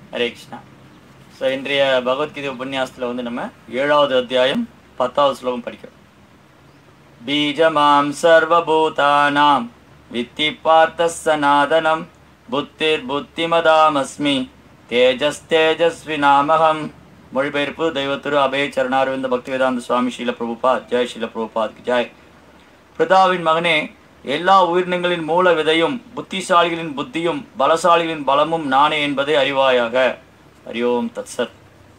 Hare Krishna so இன்றைய பகவத்கீதை உபன்யாசத்தில் வந்து நம்ம ஏழாவது அத்தியாயம் பத்தாவது ஸ்லோகம் படிக்கிறோம் பீஜமாம் சர்வபூதானாம் வித்தி பார்த்த சனாதனம் புத்திர் புத்திமதாமஸ்மி தேஜஸ் தேஜஸ்வி நாமகம் மொழிபெயர்ப்பு தெய்வத்திரு அபய சரணாரவிந்த பக்திவேதாந்த சுவாமி ஸ்ரீல பிரபுபாத் ஜெய் ஸ்ரீல பிரபுபாத் ஜெய் பிரதாவின் மகனே எல்லா உயிரினங்களின் மூல விதையும் புத்திசாலிகளின் புத்தியும் பலசாலிகளின் பலமும் நானே என்பதை அறிவாயாக ஹரி ஓம் தத்சத்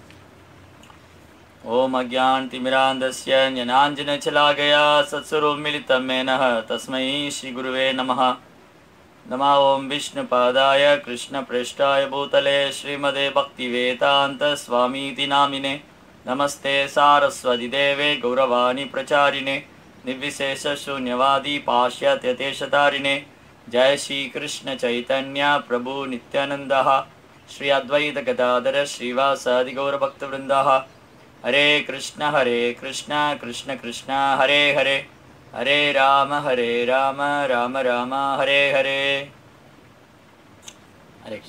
ஓம் அஜான்திமிராந்தஸ்ய ஞானாஞ்சனச்சலாகயா சத்ஸ்வரூபமிலிதம் மேனः தஸ்மை ஸ்ரீகுருவே நமः नमः ॐ विष्णुपादाय कृष्णप्रेष्ठाय भूतले श्रीमदे भक्तिवेदान्तस्वामीति नामिने नमस्ते सारस्वतिदेवे गौरवाणि प्रचारिणे निर्विशेषशून्यवादी पाश्चात्यदेशधारिणे जय श्रीकृष्णचैतन्य प्रभु नित्यानन्दः श्री अद्वैतगदाधर श्रीवासादिगौरभक्तवृन्दः हरे कृष्ण हरे कृष्ण कृष्ण कृष्ण हरे हरे ஹரே ராம ஹரே ராம ராம ராம ஹரே ஹரே ஹரே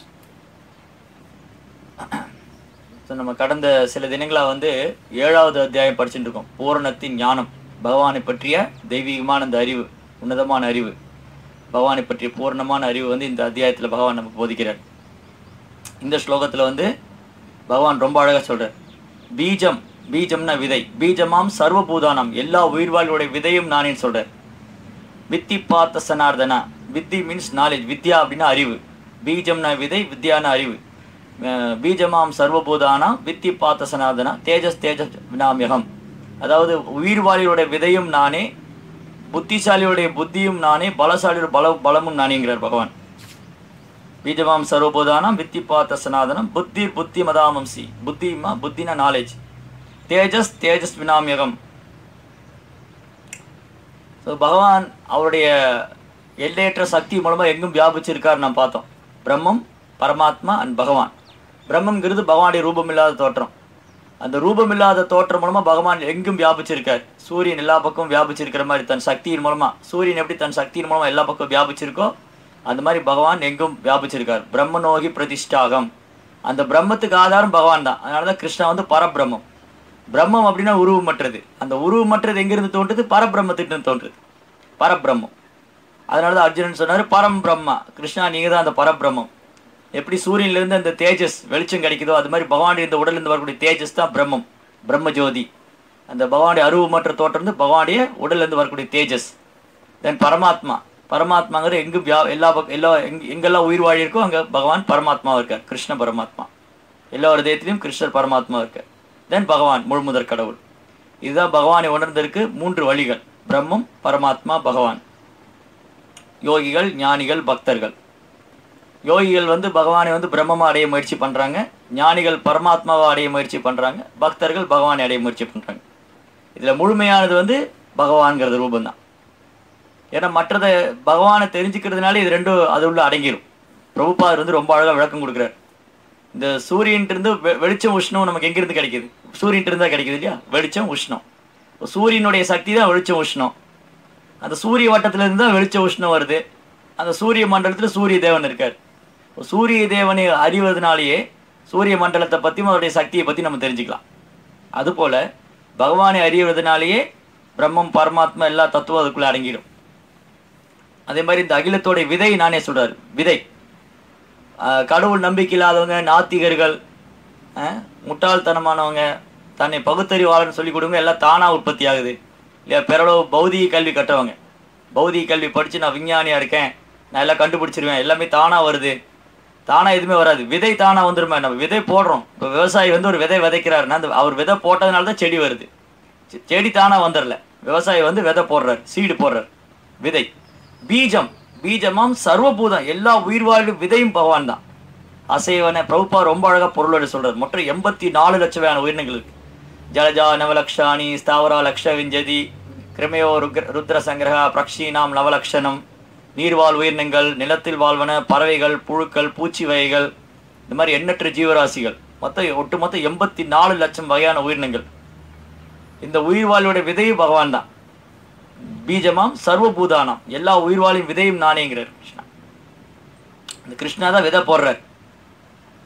ஸோ நம்ம கடந்த சில தினங்களாக வந்து ஏழாவது அத்தியாயம் படிச்சுட்டு இருக்கோம் பூரணத்தின் ஞானம் பகவானை பற்றிய தெய்வீகமான அந்த அறிவு உன்னதமான அறிவு பகவானை பற்றிய பூர்ணமான அறிவு வந்து இந்த அத்தியாயத்தில் பகவான் நமக்கு போதிக்கிறார் இந்த ஸ்லோகத்தில் வந்து பகவான் ரொம்ப அழகாக சொல்கிறார் பீஜம் பீஜம்னா விதை பீஜமாம் சர்வபூதானம் எல்லா உயிர்வாழ்வுடைய விதையும் நானே சொல்கிறேன் வித்தி பார்த்த சனார்தனா வித்தி மீன்ஸ் நாலேஜ் வித்யா அப்படின்னா அறிவு பீஜம்னா விதை வித்யான அறிவு அஹ் பீஜமாம் சர்வபூதானா வித்தி பார்த்த சனார்தனா தேஜஸ் தேஜஸ் வினாமியகம் அதாவது உயிர்வாளியோட விதையும் நானே புத்திசாலியுடைய புத்தியும் நானே பலசாலியோட பல பலமும் நானேங்கிறார் பகவான் பீஜமாம் சர்வபூதானம் வித்தி பார்த்த சனாதனம் புத்தி புத்தி மதாமம்சி புத்திமா புத்தினா நாலேஜ் தேஜஸ் தேஜஸ் வினாமியகம் ஸோ பகவான் அவருடைய எல்லையற்ற சக்தி மூலமாக எங்கும் வியாபிச்சிருக்கார் நாம் பார்த்தோம் பிரம்மம் பரமாத்மா அண்ட் பகவான் பிரம்மங்கிறது பகவானுடைய ரூபம் இல்லாத தோற்றம் அந்த ரூபம் இல்லாத தோற்றம் மூலமாக பகவான் எங்கும் வியாபிச்சிருக்கார் சூரியன் எல்லா பக்கமும் வியாபிச்சிருக்கிற மாதிரி தன் சக்தியின் மூலமாக சூரியன் எப்படி தன் சக்தியின் மூலமாக எல்லா பக்கம் வியாபிச்சிருக்கோ அந்த மாதிரி பகவான் எங்கும் வியாபிச்சிருக்கார் பிரம்மநோகி பிரதிஷ்டாகம் அந்த பிரம்மத்துக்கு ஆதாரம் பகவான் தான் அதனால தான் கிருஷ்ணா வந்து பரபிரம்மம் பிரம்மம் அப்படின்னா உருவமற்றது அந்த உருவமற்றது எங்கிருந்து தோன்றுது பரபிரம்மத்திட்டு தோன்றுது பரபிரம்மம் அதனால தான் அர்ஜுனன் சொன்னார் பரம் பிரம்மா கிருஷ்ணா நீங்கள் தான் அந்த பரபிரம்மம் எப்படி சூரியன்லேருந்து அந்த தேஜஸ் வெளிச்சம் கிடைக்குதோ அது மாதிரி பகவானுடைய இந்த உடலிருந்து வரக்கூடிய தேஜஸ் தான் பிரம்மம் பிரம்ம ஜோதி அந்த பகவானுடைய அருவமற்ற தோற்றம் வந்து பகவானுடைய உடல்லேருந்து வரக்கூடிய தேஜஸ் தென் பரமாத்மா பரமாத்மாங்கிற எங்கு வியா எல்லா பக்கம் எல்லா எங் எங்கெல்லாம் உயிர் வாழி இருக்கோ அங்கே பகவான் பரமாத்மாவாக இருக்கார் கிருஷ்ண பரமாத்மா எல்லா ஹதயத்திலையும் கிருஷ்ணர் பரமாத்மா இருக்கார் தென் பகவான் முழுமுதற் கடவுள் இதுதான் பகவானை உணர்ந்ததற்கு மூன்று வழிகள் பிரம்மம் பரமாத்மா பகவான் யோகிகள் ஞானிகள் பக்தர்கள் யோகிகள் வந்து பகவானை வந்து பிரம்மமா அடைய முயற்சி பண்ணுறாங்க ஞானிகள் பரமாத்மாவை அடைய முயற்சி பண்ணுறாங்க பக்தர்கள் பகவானை அடைய முயற்சி பண்ணுறாங்க இதில் முழுமையானது வந்து பகவான்கிறது ரூபந்தான் ஏன்னா மற்றதை பகவானை தெரிஞ்சுக்கிறதுனால இது ரெண்டும் அது உள்ள அடங்கிடும் பிரபுபாதர் வந்து ரொம்ப அழகாக விளக்கம் கொடுக்குறாரு இந்த சூரியன்ட்டு வெ வெளிச்சம் உஷ்ணம் நமக்கு எங்கேருந்து கிடைக்குது சூரியன்ட்டு இருந்தால் கிடைக்குது இல்லையா வெளிச்சம் உஷ்ணம் சூரியனுடைய சக்தி தான் வெளிச்சம் உஷ்ணம் அந்த சூரிய வட்டத்திலிருந்து தான் வெளிச்ச உஷ்ணம் வருது அந்த சூரிய மண்டலத்தில் சூரிய தேவன் இருக்கார் சூரிய தேவனை அறிவதனாலேயே சூரிய மண்டலத்தை பற்றியும் அவருடைய சக்தியை பற்றி நம்ம தெரிஞ்சுக்கலாம் அதுபோல் பகவானை அறிவதனாலேயே பிரம்மம் பரமாத்மா எல்லா தத்துவம் அதுக்குள்ளே அடங்கிடும் அதே மாதிரி இந்த அகிலத்தோடைய விதை நானே சொல்கிறார் விதை கடவுள் நம்பிக்கை இல்லாதவங்க நாத்திகர்கள் முட்டாள்தனமானவங்க தன்னை பகுத்தறிவாளர்னு சொல்லி கொடுங்க எல்லாம் தானாக உற்பத்தி ஆகுது இல்லையா பிறளவு பௌதிக கல்வி கட்டுறவங்க பௌதிக கல்வி படித்து நான் விஞ்ஞானியாக இருக்கேன் நான் எல்லாம் கண்டுபிடிச்சிருவேன் எல்லாமே தானாக வருது தானாக எதுவுமே வராது விதை தானாக வந்துருமே நம்ம விதை போடுறோம் இப்போ விவசாயி வந்து ஒரு விதை விதைக்கிறாருன்னா அந்த அவர் விதை போட்டதுனால தான் செடி வருது செடி தானாக வந்துடல விவசாயி வந்து விதை போடுறாரு சீடு போடுறார் விதை பீஜம் பீஜமாம் சர்வபூதம் எல்லா உயிர் வாழ்வு விதையும் பகவான் தான் அசைவன பிரபுப்பா ரொம்ப அழகாக பொருளோட சொல்கிறார் மொத்தம் எண்பத்தி நாலு லட்சம் வகையான உயிரினங்கள் இருக்கு ஜலஜா நவலக்ஷாணி ஸ்தாவரா லக்ஷ விஞ்சதி கிருமயோ ருக்ர ருத்ர சங்கிரகா பிரக்ஷீனாம் நவலக்ஷணம் நீர்வாழ் உயிரினங்கள் நிலத்தில் வாழ்வன பறவைகள் புழுக்கள் பூச்சி வகைகள் இந்த மாதிரி எண்ணற்ற ஜீவராசிகள் மொத்தம் ஒட்டுமொத்தம் எண்பத்தி நாலு லட்சம் வகையான உயிரினங்கள் இந்த உயிர் வாழ்வுடைய விதையும் பகவான் தான் பீஜமாம் சர்வபூதானம் எல்லா உயிர்வாழின் விதையும் நானேங்கிறார் கிருஷ்ணா இந்த கிருஷ்ணா தான் விதை போடுறார்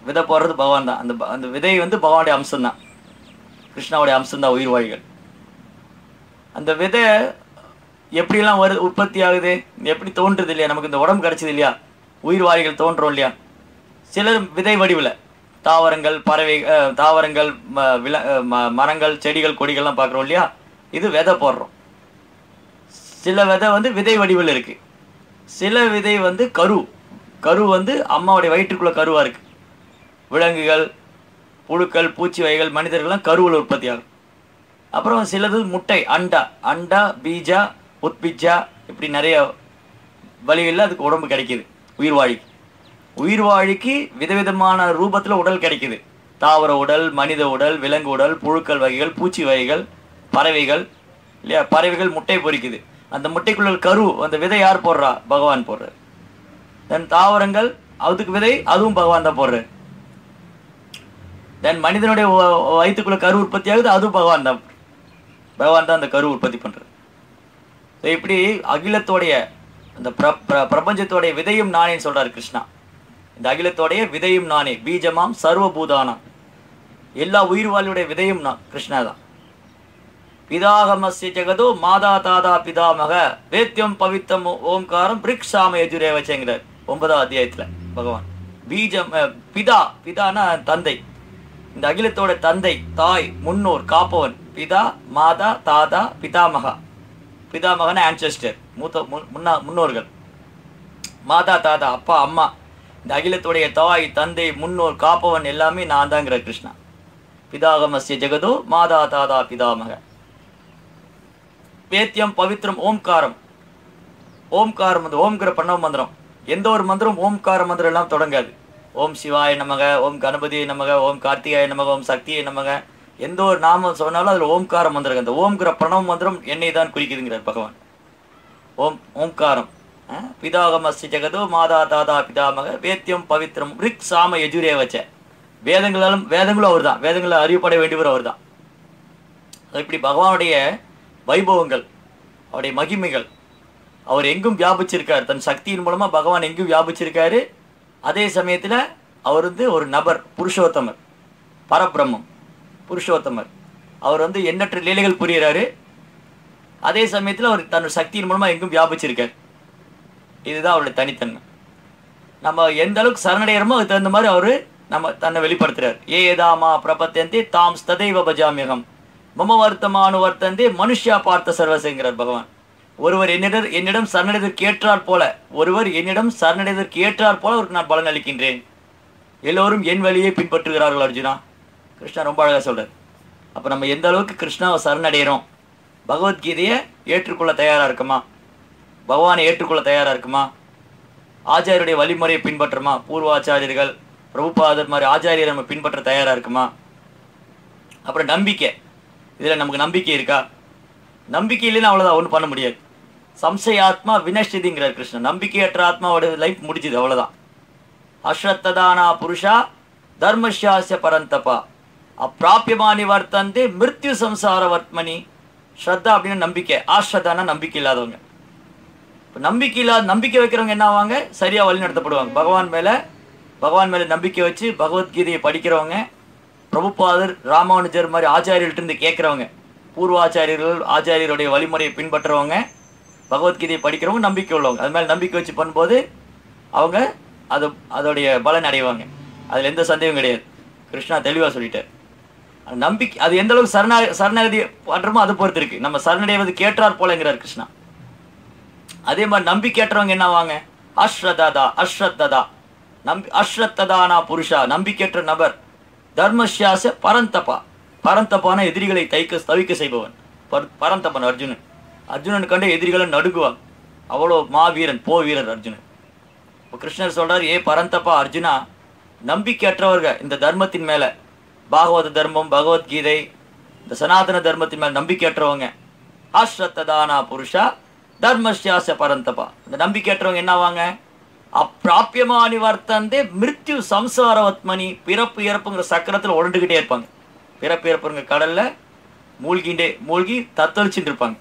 விதை போடுறது பகவான் தான் அந்த ப- அந்த விதை வந்து பகவானுடைய அம்சம் தான் கிருஷ்ணாவுடைய அம்சம் தான் உயிர் வாழிகள் அந்த விதை எப்படிலாம் வருது உற்பத்தி ஆகுது எப்படி தோன்றுது இல்லையா நமக்கு இந்த உடம்பு கிடைச்சது இல்லையா உயிர் வாழிகள் தோன்றோம் இல்லையா சிலர் விதை வடிவில் தாவரங்கள் பறவை அஹ், தாவரங்கள் ம- வில அஹ், ம- மரங்கள் செடிகள் கொடிகள்லாம் பார்க்குறோம் இல்லையா இது விதை போடுறோம் சில விதை வந்து விதை வடிவில் இருக்கு சில விதை வந்து கரு கரு வந்து அம்மாவுடைய வயிற்றுக்குள்ள கருவா இருக்கு விலங்குகள் புழுக்கள் பூச்சி வகைகள் மனிதர்கள்லாம் கருவில் உற்பத்தி ஆகும் அப்புறம் சிலது முட்டை அண்டா அண்டா பீஜா உத்பிஜா இப்படி நிறைய வழிகளில் அதுக்கு உடம்பு கிடைக்குது உயிர்வாழிக்கு உயிர்வாழிக்கு விதவிதமான ரூபத்தில் உடல் கிடைக்குது தாவர உடல் மனித உடல் விலங்கு உடல் புழுக்கள் வகைகள் பூச்சி வகைகள் பறவைகள் இல்லையா பறவைகள் முட்டை பொரிக்குது அந்த முட்டைக்குள்ள கரு அந்த விதை யார் போடுறா பகவான் போடுறார் தென் தாவரங்கள் அதுக்கு விதை அதுவும் பகவான் தான் போடுறார் தென் மனிதனுடைய வ- வயித்துக்குள்ள கரு உற்பத்தி ஆகுது அதுவும் பகவான் தான் பகவான் தான் அந்த கரு உற்பத்தி பண்றது ஸோ இப்படி அகிலத்தோடைய அந்த பிர பிர- பிரபஞ்சத்தோடைய விதையும் நானேன்னு சொல்றாரு கிருஷ்ணா இந்த அகிலத்தோடைய விதையும் நானே பீஜமாம் சர்வபூதானம் எல்லா உயிர் வாழ்வுடைய விதையும் நான் கிருஷ்ணா தான் பிதாகமஸ்ய ஜெகதோ மாதா தாதா பிதாமக வேத்தியம் பவித்தம் ஓம்காரம் பிரிக்ஷாம எஜுரே வச்சேங்கிறார் ஒன்பதாம் அத்தியாயத்துல பகவான் பீஜம் அஹ், பிதா பிதானா தந்தை இந்த அகிலத்தோட தந்தை தாய் முன்னோர் காப்பவன் பிதா மாதா தாதா பிதாமகா பிதாமகன் ஆன்செஸ்டர் மூத்த முன்- முன்னா முன்னோர்கள் மாதா தாதா அப்பா அம்மா இந்த அகிலத்துடைய தாய் தந்தை முன்னோர் காப்பவன் எல்லாமே நான் தாங்கிற கிருஷ்ணா பிதாகமஸ்ய ஜெகதோ மாதா தாதா பிதாமக வேத்தியம் பவித்ரம் ஓம்காரம் ஓம்காரம் வந்து ஓம்கிற பிரணவ மந்திரம் எந்த ஒரு மந்திரம் ஓம்கார மந்திரம் எல்லாம் தொடங்காது ஓம் சிவாய நமக ஓம் கணபதி நமக ஓம் கார்த்திகாய நமக ஓம் சக்தியை நமக எந்த ஒரு நாமம் சொன்னாலும் அதில் ஓம்கார மந்திரம் அந்த ஓம்கிற பிரணவ மந்திரம் என்னை தான் குறிக்குதுங்கிறார் பகவான் ஓம் ஓம்காரம் அஹ், பிதாகமஸ்ய ஜெகதோ மாதா தாதா பிதாமக வேத்தியம் பவித்ரம் ரிக் சாம எஜுரே வச்ச வேதங்களாலும் வேதங்களும் அவர் தான் வேதங்களை அறியப்பட வேண்டியவர் அவர் தான் இப்படி பகவானுடைய வைபவங்கள் அவருடைய மகிமைகள் அவர் எங்கும் வியாபிச்சிருக்கார் தன் சக்தியின் மூலமா பகவான் எங்கும் வியாபிச்சிருக்காரு அதே சமயத்துல அவர் வந்து ஒரு நபர் புருஷோத்தமர் பரபிரம்மம் புருஷோத்தமர் அவர் வந்து எண்ணற்ற லீலைகள் புரியறாரு அதே சமயத்துல அவர் தன் சக்தியின் மூலமா எங்கும் வியாபிச்சிருக்கார் இதுதான் அவருடைய தனித்தன்மை நம்ம எந்த அளவுக்கு சரணடைகிறோமோ அதுக்கு தகுந்த மாதிரி அவரு நம்ம தன்னை வெளிப்படுத்துறார் ஏ ஏதாமா பிரபத்தந்தே தாம் ஸ்ததைவ பஜாமியகம் மம வர்த்தமானு வர்த்தந்தே மனுஷ்யா பார்த்த சர்வசங்கிறார் பகவான் ஒருவர் என்னிடம் என்னிடம் சரணடைதற்கு ஏற்றாற் போல ஒருவர் என்னிடம் சரணடைதற்கு ஏற்றாற் போல அவருக்கு நான் பலன் அளிக்கின்றேன் எல்லோரும் என் வழியை பின்பற்றுகிறார்கள் அர்ஜுனா கிருஷ்ணா ரொம்ப அழகா சொல்றார் அப்ப நம்ம எந்த அளவுக்கு கிருஷ்ணாவை சரணடைகிறோம் பகவத்கீதையை ஏற்றுக்கொள்ள தயாரா இருக்குமா பகவானை ஏற்றுக்கொள்ள தயாரா இருக்குமா ஆச்சாரியருடைய வழிமுறையை பின்பற்றுமா பூர்வாச்சாரியர்கள் பிரபுபாதர் மாதிரி ஆச்சாரியரை நம்ம பின்பற்ற தயாரா இருக்குமா அப்புறம் நம்பிக்கை இதுல நமக்கு நம்பிக்கை இருக்கா நம்பிக்கை இல்லைன்னா அவ்வளவுதான் ஒன்றும் பண்ண முடியாது சம்சய ஆத்மா வினஷ்டிதிங்கிறார் கிருஷ்ணன் நம்பிக்கையற்ற ஆத்மாவோட லைஃப் முடிஞ்சுது அவ்வளவுதான் அஸ்ரத்ததானா புருஷா தர்மஷாஸ்ய பரந்தபா அப்பிராபியமானி வர்த்தந்தே மிருத்யு சம்சார வர்த்மனி ஸ்ரத்தா அப்படின்னு நம்பிக்கை ஆஸ்ரதானா நம்பிக்கை இல்லாதவங்க இப்போ நம்பிக்கை இல்லாத நம்பிக்கை வைக்கிறவங்க என்ன ஆவாங்க சரியா வழி நடத்தப்படுவாங்க பகவான் மேல பகவான் மேல நம்பிக்கை வச்சு பகவத்கீதையை படிக்கிறவங்க பிரபுபாதர் ராமானுஜர் மாதிரி ஆச்சாரியர்கள்ட்ட இருந்து கேட்குறவங்க பூர்வாச்சாரியர்கள் ஆச்சாரியருடைய வழிமுறையை பின்பற்றுறவங்க பகவத்கீதையை படிக்கிறவங்க நம்பிக்கை உள்ளவங்க அது மேல நம்பிக்கை வச்சு பண்ணும்போது அவங்க அது அதோடைய பலன் அடைவாங்க அதுல எந்த சந்தேகம் கிடையாது கிருஷ்ணா தெளிவா சொல்லிட்டார் அந்த நம்பிக்கை அது எந்த அளவுக்கு சரணா சரணாகதி பண்றோமோ அதை பொறுத்து இருக்கு நம்ம சரணடைவது கேட்டார் போலங்கிறார் கிருஷ்ணா அதே மாதிரி நம்பிக்கையற்றவங்க என்ன ஆவாங்க அஸ்ரததா அஸ்ரத்ததா நம்பி அஸ்ரத்ததானா புருஷா நம்பிக்கையற்ற நபர் தர்மஷாச பரந்தபா பரந்தபான எதிரிகளை தைக்க தவிக்க செய்பவன் பர- பரந்தபன் அர்ஜுனன் அர்ஜுனன் கண்ட எதிரிகளை நடுங்குவான் அவ்வளோ மாவீரன் போ வீரர் அர்ஜுனன் இப்போ கிருஷ்ணர் சொல்றார் ஏ பரந்தப்பா அர்ஜுனா நம்பிக்கையற்றவர்கள் இந்த தர்மத்தின் மேல பாகவத தர்மம் பகவத்கீதை இந்த சனாதன தர்மத்தின் மேல நம்பிக்கையற்றவங்க ஆஸ்ரத்ததானா புருஷா தர்மஸ்யாச பரந்தபா இந்த நம்பிக்கையற்றவங்க என்னவாங்க அப்பிராபியமானி வர்த்தந்தே மிருத்யு சம்சாரவத்மனி பிறப்பு இறப்புங்கிற சக்கரத்துல உருண்டுகிட்டே இருப்பாங்க பிறப்பு இறப்புங்கிற கடல்ல மூழ்கிண்டே மூழ்கி தத்தளிச்சுட்டு இருப்பாங்க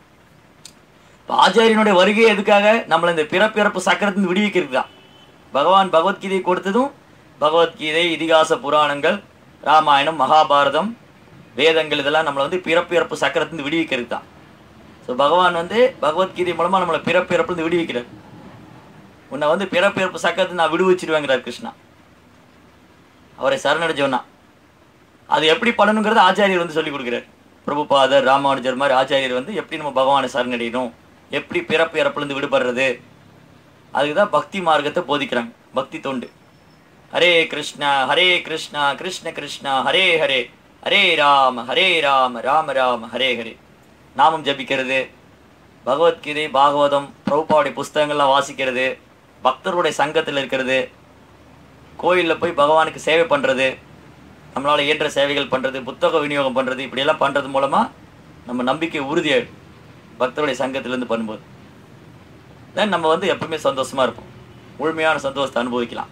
இப்ப ஆச்சாரியனுடைய வருகை எதுக்காக நம்மளை இந்த பிறப்பிறப்பு சக்கரத்திலிருந்து விடுவிக்கிறது தான் பகவான் பகவத்கீதை கொடுத்ததும் பகவத்கீதை இதிகாச புராணங்கள் ராமாயணம் மகாபாரதம் வேதங்கள் இதெல்லாம் நம்மளை வந்து பிறப்பு இறப்பு சக்கரத்துலேருந்து விடுவிக்கிறது தான் ஸோ பகவான் வந்து பகவத்கீதை மூலமாக நம்மளை பிறப்பு இறப்புலேருந்து விடுவிக்கிறார் உன்னை வந்து பிறப்பு இறப்பு சக்கரத்தை நான் விடுவிச்சிருவேங்கிறார் கிருஷ்ணா அவரை சரணடைஞ்சவனா அது எப்படி பண்ணணுங்கிறத ஆச்சாரியர் வந்து சொல்லி கொடுக்குறார் பிரபுபாதர் ராமானுஜர் மாதிரி ஆச்சாரியர் வந்து எப்படி நம்ம பகவானை சரணடையணும் எப்படி பிறப்பு இறப்புலேருந்து விடுபடுறது அதுக்கு தான் பக்தி மார்க்கத்தை போதிக்கிறாங்க பக்தி தொண்டு ஹரே கிருஷ்ணா ஹரே கிருஷ்ணா கிருஷ்ண கிருஷ்ணா ஹரே ஹரே ஹரே ராம ஹரே ராம ராம ராம ஹரே ஹரே நாமம் ஜபிக்கிறது பகவத்கீதை பாகவதம் பிரபுபாவுடைய புஸ்தகங்கள்லாம் வாசிக்கிறது பக்தர்களுடைய சங்கத்தில் இருக்கிறது கோயிலில் போய் பகவானுக்கு சேவை பண்ணுறது நம்மளால் இயன்ற சேவைகள் பண்ணுறது புத்தக விநியோகம் பண்ணுறது இப்படியெல்லாம் பண்ணுறது மூலமாக நம்ம நம்பிக்கை உறுதியாயிடும் பக்தருடைய சங்கத்திலேருந்து பண்ணும்போது தென் நம்ம வந்து எப்பவுமே சந்தோஷமாக இருப்போம் முழுமையான சந்தோஷத்தை அனுபவிக்கலாம்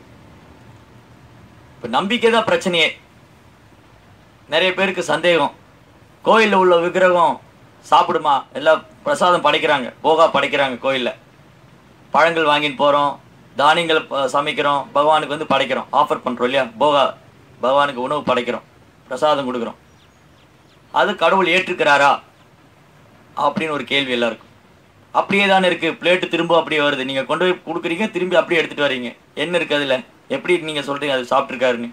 இப்போ நம்பிக்கை தான் பிரச்சனையே நிறைய பேருக்கு சந்தேகம் கோயிலில் உள்ள விக்கிரகம் சாப்பிடுமா எல்லாம் பிரசாதம் படைக்கிறாங்க போகா படைக்கிறாங்க கோயிலில் பழங்கள் வாங்கிட்டு போகிறோம் தானியங்கள் ப- சமைக்கிறோம் பகவானுக்கு வந்து படைக்கிறோம் ஆஃபர் பண்ணுறோம் இல்லையா போகா பகவானுக்கு உணவு படைக்கிறோம் பிரசாதம் கொடுக்குறோம் அது கடவுள் ஏற்றுக்கிறாரா அப்படின்னு ஒரு கேள்வி எல்லாருக்கும் அப்படியே தானே இருக்குது பிளேட்டு திரும்ப அப்படியே வருது நீங்கள் கொண்டு போய் கொடுக்குறீங்க திரும்பி அப்படியே எடுத்துகிட்டு வரீங்க என்ன இருக்குது அதில் எப்படி நீங்கள் சொல்கிறீங்க அது சாப்பிட்ருக்காருன்னு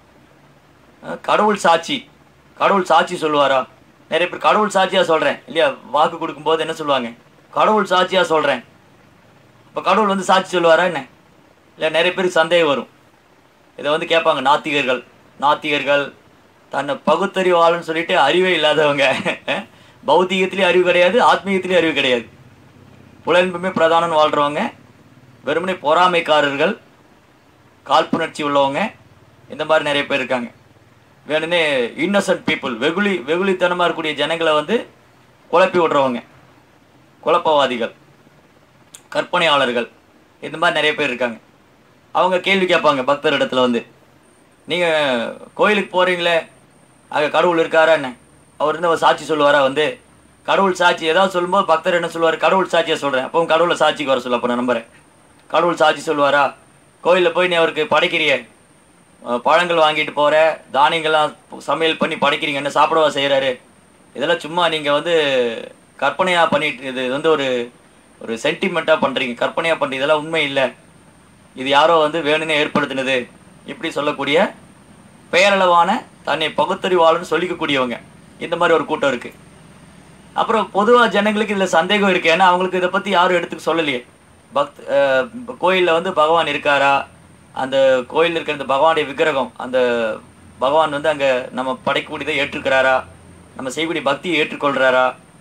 அஹ் கடவுள் சாட்சி கடவுள் சாட்சி சொல்லுவாரா நிறைய பேர் கடவுள் சாட்சியாக சொல்கிறேன் இல்லையா வாக்கு கொடுக்கும்போது என்ன சொல்லுவாங்க கடவுள் சாட்சியாக சொல்கிறேன் இப்போ கடவுள் வந்து சாட்சி சொல்லுவாரா என்ன இல்லை நிறைய பேருக்கு சந்தேகம் வரும் இதை வந்து கேட்பாங்க நாத்திகர்கள் நாத்திகர்கள் தன்னை பகுத்தறிவாளன்னு சொல்லிட்டு அறிவே இல்லாதவங்க அஹ் பௌத்திகத்திலேயும் அறிவு கிடையாது ஆத்மீகத்திலேயும் அறிவு கிடையாது புலன்புமே பிரதானம்னு வாழ்கிறவங்க வெறுமனே பொறாமைக்காரர்கள் காழ்ப்புணர்ச்சி உள்ளவங்க இந்த மாதிரி நிறைய பேர் இருக்காங்க வேணும்னே இன்னசென்ட் பீப்புள் வெகுளி வெகுளித்தனமாக இருக்கக்கூடிய ஜனங்களை வந்து குழப்பி விடுறவங்க குழப்பவாதிகள் கற்பனையாளர்கள் இந்த மாதிரி நிறைய பேர் இருக்காங்க அவங்க கேள்வி கேட்பாங்க பக்தர் இடத்துல வந்து நீங்கள் கோயிலுக்கு போகிறீங்களே அங்கே கடவுள் இருக்காரா என்ன அவர் இருந்து அவர் சாட்சி சொல்லுவாரா வந்து கடவுள் சாட்சி ஏதாவது சொல்லும்போது பக்தர் என்ன சொல்லுவார் கடவுள் சாட்சியை சொல்கிறேன் அப்போ கடவுளை சாட்சிக்கு வர சொல்ல அப்போ நான் நம்புறேன் கடவுள் சாட்சி சொல்லுவாரா கோயிலில் போய் நீ அவருக்கு படைக்கிறியே அஹ் பழங்கள் வாங்கிட்டு போகிற தானியங்கள்லாம் சமையல் பண்ணி படைக்கிறீங்க என்ன சாப்பிடவா செய்கிறாரு இதெல்லாம் சும்மா நீங்கள் வந்து கற்பனையாக பண்ணிட்டு இது வந்து ஒரு ஒரு சென்டிமெண்ட்டாக பண்ணுறீங்க கற்பனையாக பண்ணுறீங்க இதெல்லாம் உண்மை இல்லை இது யாரோ வந்து வேணும்னே ஏற்படுத்தினது இப்படி சொல்லக்கூடிய பெயரளவான தன்னை பகுத்தறிவாளன்னு சொல்லிக்கக்கூடியவங்க இந்த மாதிரி ஒரு கூட்டம் இருக்குது அப்புறம் பொதுவாக ஜனங்களுக்கு இதில் சந்தேகம் இருக்குது ஏன்னா அவங்களுக்கு இதை பற்றி யாரும் எடுத்துக்க சொல்லலையே பக்த் கோயிலில் வந்து பகவான் இருக்காரா அந்த கோயிலில் இருக்கிற இந்த பகவானுடைய விக்கிரகம் அந்த பகவான் வந்து அங்கே நம்ம படைக்கக்கூடியதை ஏற்றுக்கிறாரா நம்ம செய்யக்கூடிய பக்தியை ஏற்றுக்கொள்கிறாரா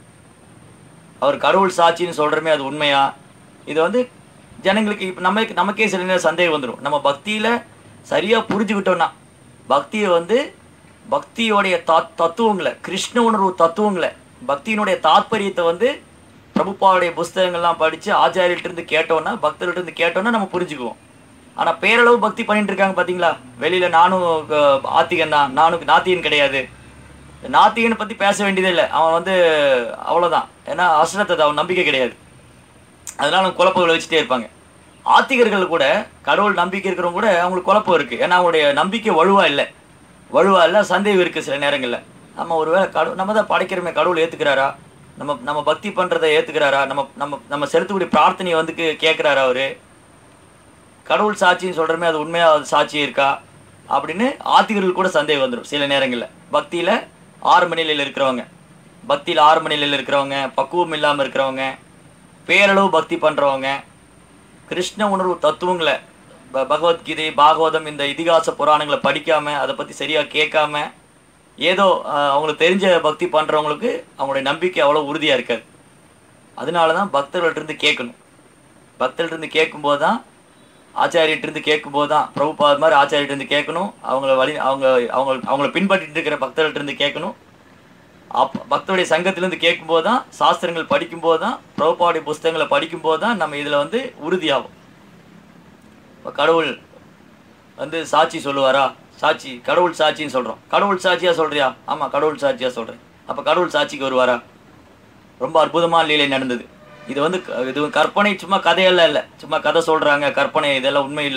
அவர் கடவுள் சாட்சின்னு சொல்கிறோமே அது உண்மையா இது வந்து ஜனங்களுக்கு இப்போ நம்ம நமக்கே சில நேரம் சந்தேகம் வந்துடும் நம்ம பக்தியில் சரியாக புரிஞ்சுக்கிட்டோம்னா பக்தியை வந்து பக்தியோடைய தத் தத்துவங்களை கிருஷ்ண உணர்வு தத்துவங்களை பக்தியினுடைய தாத்பரியத்தை வந்து பிரபுப்பாவுடைய புஸ்தகங்கள்லாம் படித்து ஆச்சாரியர்கிட்ட இருந்து கேட்டோன்னா பக்தர்கிட்ட இருந்து கேட்டோன்னா நம்ம புரிஞ்சுக்குவோம் ஆனால் பேரளவு பக்தி பண்ணிட்டு இருக்காங்க பார்த்தீங்களா வெளியில் நானும் அஹ், ஆத்திகன் தான் நானும் நாத்திகன் கிடையாது நாத்திகனை பற்றி பேச வேண்டியதே இல்லை அவன் வந்து அவ்வளோதான் ஏன்னா அஸ்ரத்தை அவன் நம்பிக்கை கிடையாது அதனால அவங்க குழப்பங்களை வச்சுட்டே இருப்பாங்க ஆத்திகர்கள் கூட கடவுள் நம்பிக்கை இருக்கிறவங்க கூட அவங்களுக்கு குழப்பம் இருக்குது ஏன்னா அவங்களுடைய நம்பிக்கை வலுவா இல்லை வலுவா இல்லை சந்தேகம் இருக்குது சில நேரங்களில் நம்ம ஒருவேளை கடவுள் நம்ம தான் படைக்கிறோமே கடவுள் ஏற்றுக்கிறாரா நம்ம நம்ம பக்தி பண்ணுறதை ஏற்றுக்கிறாரா நம்ம நம்ம நம்ம செலுத்தக்கூடிய பிரார்த்தனையை வந்து கேட்குறாரா அவரு கடவுள் சாட்சின்னு சொல்கிறோமே அது உண்மையாக அது சாட்சி இருக்கா அப்படின்னு ஆத்திகர்கள் கூட சந்தேகம் வந்துடும் சில நேரங்களில் பக்தியில் ஆறு நிலையில் இருக்கிறவங்க பக்தியில் ஆறு நிலையில் இருக்கிறவங்க பக்குவம் இல்லாமல் இருக்கிறவங்க பேரளவு பக்தி பண்ணுறவங்க கிருஷ்ண உணர்வு தத்துவங்களை ப- பகவத்கீதை பாகவதம் இந்த இதிகாச புராணங்களை படிக்காமல் அதை பற்றி சரியாக கேட்காம ஏதோ ஆஹ், அவங்களுக்கு தெரிஞ்ச பக்தி பண்ணுறவங்களுக்கு அவங்களுடைய நம்பிக்கை அவ்வளோ உறுதியாக இருக்காது அதனால தான் பக்தர்கள்ட்டிருந்து கேட்கணும் பக்தர்கள்ட்டிருந்து கேட்கும்போது தான் ஆச்சாரியர்கிட்டருந்து கேட்கும்போது தான் பிரபுபாத் மாதிரி ஆச்சாரியர்கிட்டருந்து கேட்கணும் அவங்கள வழி அவங்க அவங்க அவங்கள பின்பற்றிட்டு இருக்கிற பக்தர்கள்ட்டிருந்து கேட்கணும் அப் பக்தருடைய சங்கத்திலேருந்து கேட்கும்போது தான் சாஸ்திரங்கள் படிக்கும்போது தான் பிரபுபாவுடைய புஸ்தகங்களை படிக்கும்போது தான் நம்ம இதில் வந்து உறுதியாகும் இப்போ கடவுள் வந்து சாட்சி சொல்லுவாரா சாட்சி கடவுள் சாட்சின்னு சொல்கிறோம் கடவுள் சாட்சியாக சொல்கிறியா ஆமாம் கடவுள் சாட்சியாக சொல்கிறேன் அப்போ கடவுள் சாட்சிக்கு வருவாரா ரொம்ப அற்புதமான லீலை நடந்தது இது வந்து க- இது கற்பனை சும்மா கதையெல்லாம் இல்லை சும்மா கதை சொல்கிறாங்க கற்பனை இதெல்லாம் உண்மை இல்லை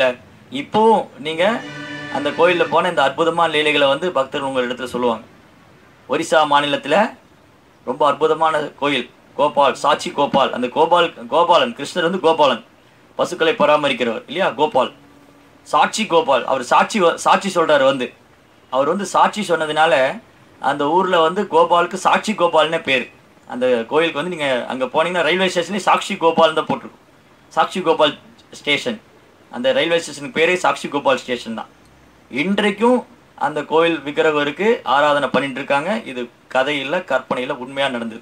இப்போவும் நீங்கள் அந்த கோயிலில் போன இந்த அற்புதமான லீலைகளை வந்து பக்தர்கள் உங்கள் இடத்துல சொல்லுவாங்க ஒரிசா மாநிலத்தில் ரொம்ப அற்புதமான கோயில் கோபால் சாட்சி கோபால் அந்த கோபால் கோபாலன் கிருஷ்ணர் வந்து கோபாலன் பசுக்களை பராமரிக்கிறவர் இல்லையா கோபால் சாட்சி கோபால் அவர் சாட்சி வ- சாட்சி சொல்றாரு வந்து அவர் வந்து சாட்சி சொன்னதுனால அந்த ஊரில் வந்து கோபாலுக்கு சாட்சி கோபால்னே பேர் அந்த கோயிலுக்கு வந்து நீங்கள் அங்கே போனீங்கன்னா ரயில்வே ஸ்டேஷன்லேயே சாட்சி கோபால் தான் போட்டிருக்கும் சாட்சி கோபால் ஸ்டேஷன் அந்த ரயில்வே ஸ்டேஷனுக்கு பேரே சாட்சி கோபால் ஸ்டேஷன் தான் இன்றைக்கும் அந்த கோயில் விக்கிரகம் இருக்கு ஆராதனை பண்ணிட்டு இருக்காங்க இது கதை இல்லை கற்பனை இல்லை உண்மையாக நடந்தது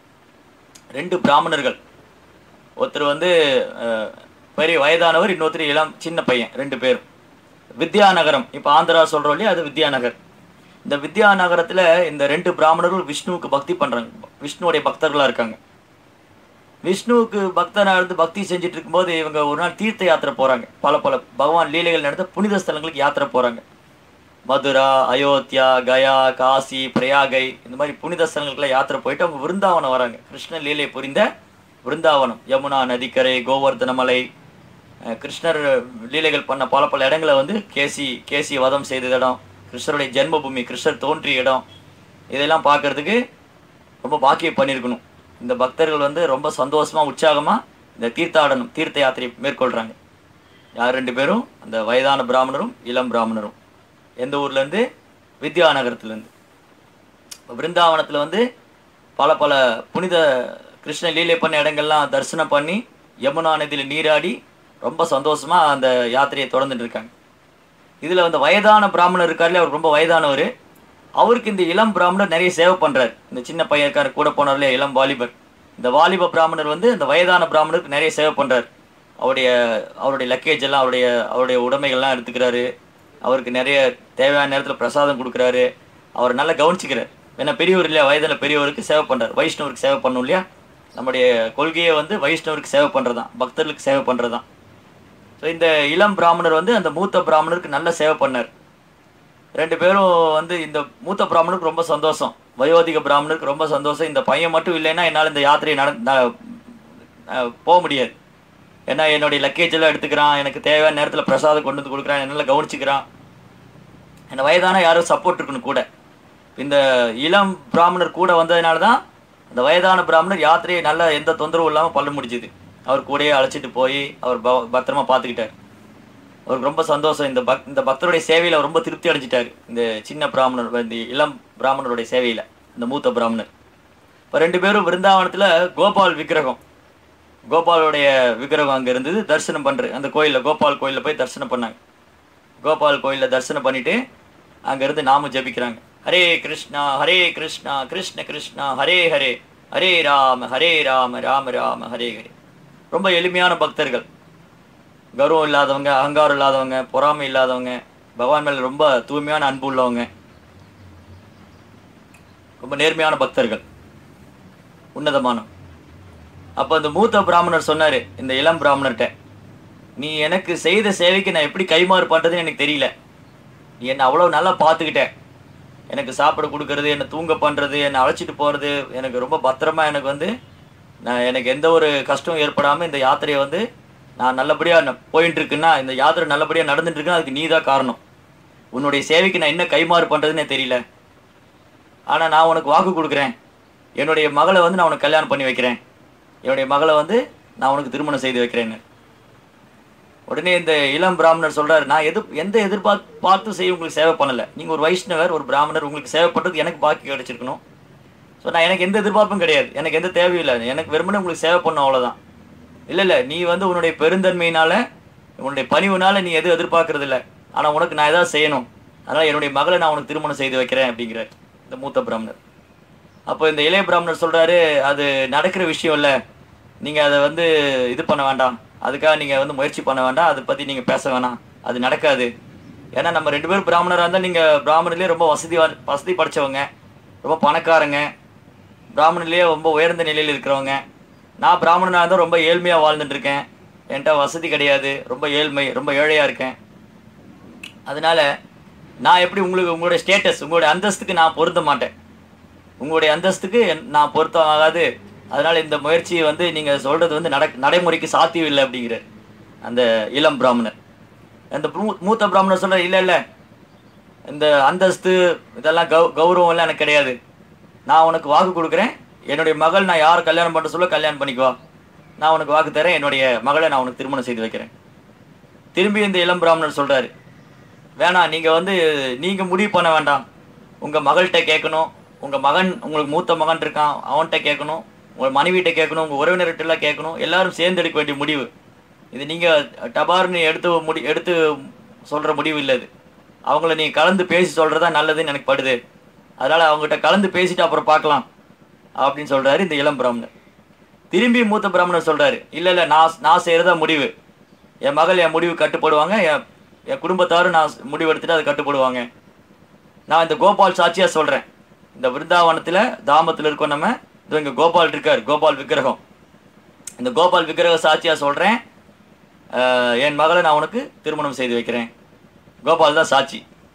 ரெண்டு பிராமணர்கள் ஒருத்தர் வந்து அஹ், பெரிய வயதானவர் இன்னொருத்தர் இளம் சின்ன பையன் ரெண்டு பேரும் வித்யாநகரம் இப்போ ஆந்திரா சொல்கிறோம் இல்லையா அது வித்யாநகர் இந்த வித்யாநகரத்தில் இந்த ரெண்டு பிராமணர்கள் விஷ்ணுவுக்கு பக்தி பண்ணுறாங்க விஷ்ணுவுடைய பக்தர்களாக இருக்காங்க விஷ்ணுவுக்கு பக்தனாக இருந்து பக்தி செஞ்சுட்டு இருக்கும்போது இவங்க ஒரு நாள் தீர்த்த யாத்திரை போகிறாங்க பல பல பகவான் லீலைகள் நடந்த புனித ஸ்தலங்களுக்கு யாத்திரை போகிறாங்க மதுரா அயோத்தியா கயா காசி பிரயாகை இந்த மாதிரி புனித ஸ்தலங்களுக்குலாம் யாத்திரை போயிட்டு அவங்க விருந்தாவனம் வராங்க கிருஷ்ண லீலை புரிந்த விருந்தாவனம் யமுனா நதிக்கரை கோவர்தன மலை அஹ் கிருஷ்ணர் லீலைகள் பண்ண பல பல இடங்களை வந்து கேசி கேசி வதம் செய்த இடம் கிருஷ்ணருடைய ஜென்மபூமி கிருஷ்ணர் தோன்றிய இடம் இதெல்லாம் பார்க்கறதுக்கு ரொம்ப பாக்கியம் பண்ணியிருக்கணும் இந்த பக்தர்கள் வந்து ரொம்ப சந்தோஷமா உற்சாகமா இந்த தீர்த்தாடனம் தீர்த்த யாத்திரை மேற்கொள்றாங்க யார் ரெண்டு பேரும் அந்த வயதான பிராமணரும் இளம் பிராமணரும் எந்த ஊர்ல இருந்து வித்யாநகரத்துலேருந்து விருந்தாவனத்தில் வந்து பல பல புனித கிருஷ்ண லீலை பண்ண இடங்கள்லாம் தரிசனம் பண்ணி யமுனா நதியில் நீராடி ரொம்ப சந்தோஷமா அந்த யாத்திரையை தொடர்ந்துட்டு இருக்காங்க இதில் வந்து வயதான பிராமணர் இருக்கார்ல அவர் ரொம்ப வயதானவர் அவருக்கு இந்த இளம் பிராமணர் நிறைய சேவை பண்றாரு இந்த சின்ன பையன் இருக்காரு கூட போனார்ல இளம் வாலிபர் இந்த வாலிப பிராமணர் வந்து இந்த வயதான பிராமணருக்கு நிறைய சேவை பண்றாரு அவருடைய அவருடைய லக்கேஜ் எல்லாம் அவருடைய அவருடைய உடைமைகள்லாம் எடுத்துக்கிறாரு அவருக்கு நிறைய தேவையான நேரத்தில் பிரசாதம் கொடுக்குறாரு அவர் நல்லா கவனிச்சுக்கிறார் ஏன்னா பெரியவர் இல்லையா வயதில் பெரியவருக்கு சேவை பண்றாரு வைஷ்ணவருக்கு சேவை பண்ணும் இல்லையா நம்முடைய கொள்கையை வந்து வைஷ்ணவருக்கு சேவை பண்ணுறதான் பக்தர்களுக்கு சேவை பண்ணுறதான் ஸோ இந்த இளம் பிராமணர் வந்து அந்த மூத்த பிராமணருக்கு நல்ல சேவை பண்ணார் ரெண்டு பேரும் வந்து இந்த மூத்த பிராமணருக்கு ரொம்ப சந்தோஷம் வயோதிக பிராமணருக்கு ரொம்ப சந்தோஷம் இந்த பையன் மட்டும் இல்லைன்னா என்னால் இந்த யாத்திரையை நட ந- அஹ் போக முடியாது ஏன்னா என்னுடைய லக்கேஜ் எல்லாம் எடுத்துக்கிறான் எனக்கு தேவையான நேரத்தில் பிரசாதம் கொண்டு வந்து கொடுக்குறான் என்னால் கவனிச்சுக்கிறான் என்ன வயதான யாரும் சப்போர்ட் இருக்கணும் கூட இந்த இளம் பிராமணர் கூட வந்ததுனால தான் அந்த வயதான பிராமணர் யாத்திரையை நல்லா எந்த தொந்தரவும் இல்லாமல் பண்ண முடிஞ்சுது அவர் கூடயே அழைச்சிட்டு போய் அவர் ப- பத்திரமா பார்த்துக்கிட்டார் அவருக்கு ரொம்ப சந்தோஷம் இந்த பக் இந்த பக்தருடைய சேவையில் அவர் ரொம்ப திருப்தி அடைஞ்சிட்டார் இந்த சின்ன பிராமணர் இந்த இளம் பிராமணருடைய சேவையில் இந்த மூத்த பிராமணர் இப்போ ரெண்டு பேரும் விருந்தாவனத்தில் கோபால் விக்கிரகம் கோபாலுடைய விக்கிரகம் அங்கே இருந்தது தரிசனம் பண்ணுறது அந்த கோயிலில் கோபால் கோயிலில் போய் தரிசனம் பண்ணாங்க கோபால் கோயிலில் தரிசனம் பண்ணிட்டு அங்கேருந்து நாம ஜெபிக்கிறாங்க ஹரே கிருஷ்ணா ஹரே கிருஷ்ணா கிருஷ்ண கிருஷ்ணா ஹரே ஹரே ஹரே ராம ஹரே ராம ராம ராம ஹரே ஹரே ரொம்ப எளிமையான பக்தர்கள் கர்வம் இல்லாதவங்க அகங்காரம் இல்லாதவங்க பொறாமை இல்லாதவங்க பகவான் மேல ரொம்ப தூய்மையான அன்பு உள்ளவங்க ரொம்ப நேர்மையான பக்தர்கள் உன்னதமான அப்போ இந்த மூத்த பிராமணர் சொன்னாரு இந்த இளம் பிராமணர்கிட்ட நீ எனக்கு செய்த சேவைக்கு நான் எப்படி கைமாறு பண்றதுன்னு எனக்கு தெரியல நீ என்னை அவ்வளோ நல்லா பார்த்துக்கிட்ட எனக்கு சாப்பிட கொடுக்கறது என்னை தூங்க பண்ணுறது என்னை அழைச்சிட்டு போகிறது எனக்கு ரொம்ப பத்திரமா எனக்கு வந்து நான் எனக்கு எந்த ஒரு கஷ்டம் ஏற்படாமல் இந்த யாத்திரையை வந்து நான் நல்லபடியாக போயிட்டு இருக்குன்னா இந்த யாத்திரை நல்லபடியாக நடந்துட்டு இருக்குன்னா அதுக்கு நீ தான் காரணம் உன்னுடைய சேவைக்கு நான் என்ன கைமாறு பண்ணுறதுன்னே தெரியல ஆனால் நான் உனக்கு வாக்கு கொடுக்குறேன் என்னுடைய மகளை வந்து நான் உனக்கு கல்யாணம் பண்ணி வைக்கிறேன் என்னுடைய மகளை வந்து நான் உனக்கு திருமணம் செய்து வைக்கிறேன்னு உடனே இந்த இளம் பிராமணர் சொல்றாரு நான் எது எந்த எதிர்பார்த்து பார்த்து செய்ய உங்களுக்கு சேவை பண்ணல நீங்க ஒரு வைஷ்ணவர் ஒரு பிராமணர் உங்களுக்கு சேவை பண்றது எனக்கு பாக்கி கிடைச்சிருக்கணும் ஸோ நான் எனக்கு எந்த எதிர்பார்ப்பும் கிடையாது எனக்கு எந்த தேவையும் இல்லை எனக்கு வெறுமனே உங்களுக்கு சேவை பண்ணும் அவ்வளவுதான் இல்லை இல்லை நீ வந்து உன்னுடைய பெருந்தன்மையினால உன்னுடைய பணிவுனால நீ எதுவும் எதிர்பார்க்கறது இல்லை ஆனா உனக்கு நான் ஏதாவது செய்யணும் அதனால என்னுடைய மகளை நான் உனக்கு திருமணம் செய்து வைக்கிறேன் அப்படிங்கிறார் இந்த மூத்த பிராமணர் அப்போ இந்த இளைய பிராமணர் சொல்றாரு அது நடக்கிற விஷயம் இல்லை நீங்க அதை வந்து இது பண்ண வேண்டாம் அதுக்காக நீங்க வந்து முயற்சி பண்ண வேண்டாம் அதை பத்தி நீங்க பேச வேணாம் அது நடக்காது ஏன்னா நம்ம ரெண்டு பேரும் பிராமணராக இருந்தால் நீங்க பிராமணர்லேயே ரொம்ப வசதி வா- வசதி படைச்சவங்க ரொம்ப பணக்காரங்க பிராமணர்லேயே ரொம்ப உயர்ந்த நிலையில் இருக்கிறவங்க நான் பிராமணனாக இருந்தால் ரொம்ப ஏழ்மையாக வாழ்ந்துட்டு இருக்கேன் என்கிட்ட வசதி கிடையாது ரொம்ப ஏழ்மை ரொம்ப ஏழையாக இருக்கேன் அதனால நான் எப்படி உங்களுக்கு உங்களுடைய ஸ்டேட்டஸ் உங்களுடைய அந்தஸ்துக்கு நான் பொருந்த மாட்டேன் உங்களுடைய அந்தஸ்துக்கு என்- நான் பொருத்தம் ஆகாது அதனால இந்த முயற்சியை வந்து நீங்க சொல்றது வந்து நட நடைமுறைக்கு சாத்தியம் இல்லை அப்படிங்கிறார் அந்த இளம் பிராமணர் அந்த மூ- மூத்த பிராமணர் சொல்ற இல்லை இல்லை இந்த அந்தஸ்து இதெல்லாம் கௌ கௌரவம் எல்லாம் எனக்கு கிடையாது நான் உனக்கு வாக்கு கொடுக்குறேன் என்னுடைய மகள் நான் யார் கல்யாணம் பண்ண சொல்ல கல்யாணம் பண்ணிக்கோ நான் உனக்கு வாக்கு தரேன் என்னுடைய மகளை நான் உனக்கு திருமணம் செய்து வைக்கிறேன் திரும்பி இந்த இளம் பிராமணர் சொல்றாரு வேணாம் நீங்க வந்து நீங்க முடிவு பண்ண வேண்டாம் உங்க மகள்கிட்ட கேட்கணும் உங்க மகன் உங்களுக்கு மூத்த மகன் இருக்கான் அவன்கிட்ட கேட்கணும் உங்க மனைவிட்ட கேட்கணும் உங்க உறவினர்கிட்ட எல்லாம் கேட்கணும் எல்லாரும் சேர்ந்து எடுக்க வேண்டிய முடிவு இது நீங்க டபார்னு எடுத்து முடி எடுத்து சொல்ற முடிவு இல்லை இது அவங்கள நீ கலந்து பேசி சொல்றதா நல்லதுன்னு எனக்கு படுது அதனால அவங்ககிட்ட கலந்து பேசிட்டு அப்புறம் பார்க்கலாம் அப்படின்னு சொல்றாரு இந்த இளம் பிராமணர் திரும்பி மூத்த பிராமணர் சொல்றாரு இல்ல இல்ல நான் நான் செய்யறதா முடிவு என் மகள் என் முடிவு கட்டுப்படுவாங்க என் என் குடும்பத்தாரும் நான் முடிவு எடுத்துட்டு அது கட்டுப்படுவாங்க நான் இந்த கோபால் சாட்சியா சொல்றேன் இந்த விருந்தாவனத்துல தாமத்துல இருக்கோம் நம்ம இதோ இங்க கோபால் இருக்கார் கோபால் விக்கிரகம் இந்த கோபால் விக்கிரக சாட்சியா சொல்றேன் அஹ், என் மகளை நான் உனக்கு திருமணம் செய்து வைக்கிறேன் கோபால் தான் சாட்சி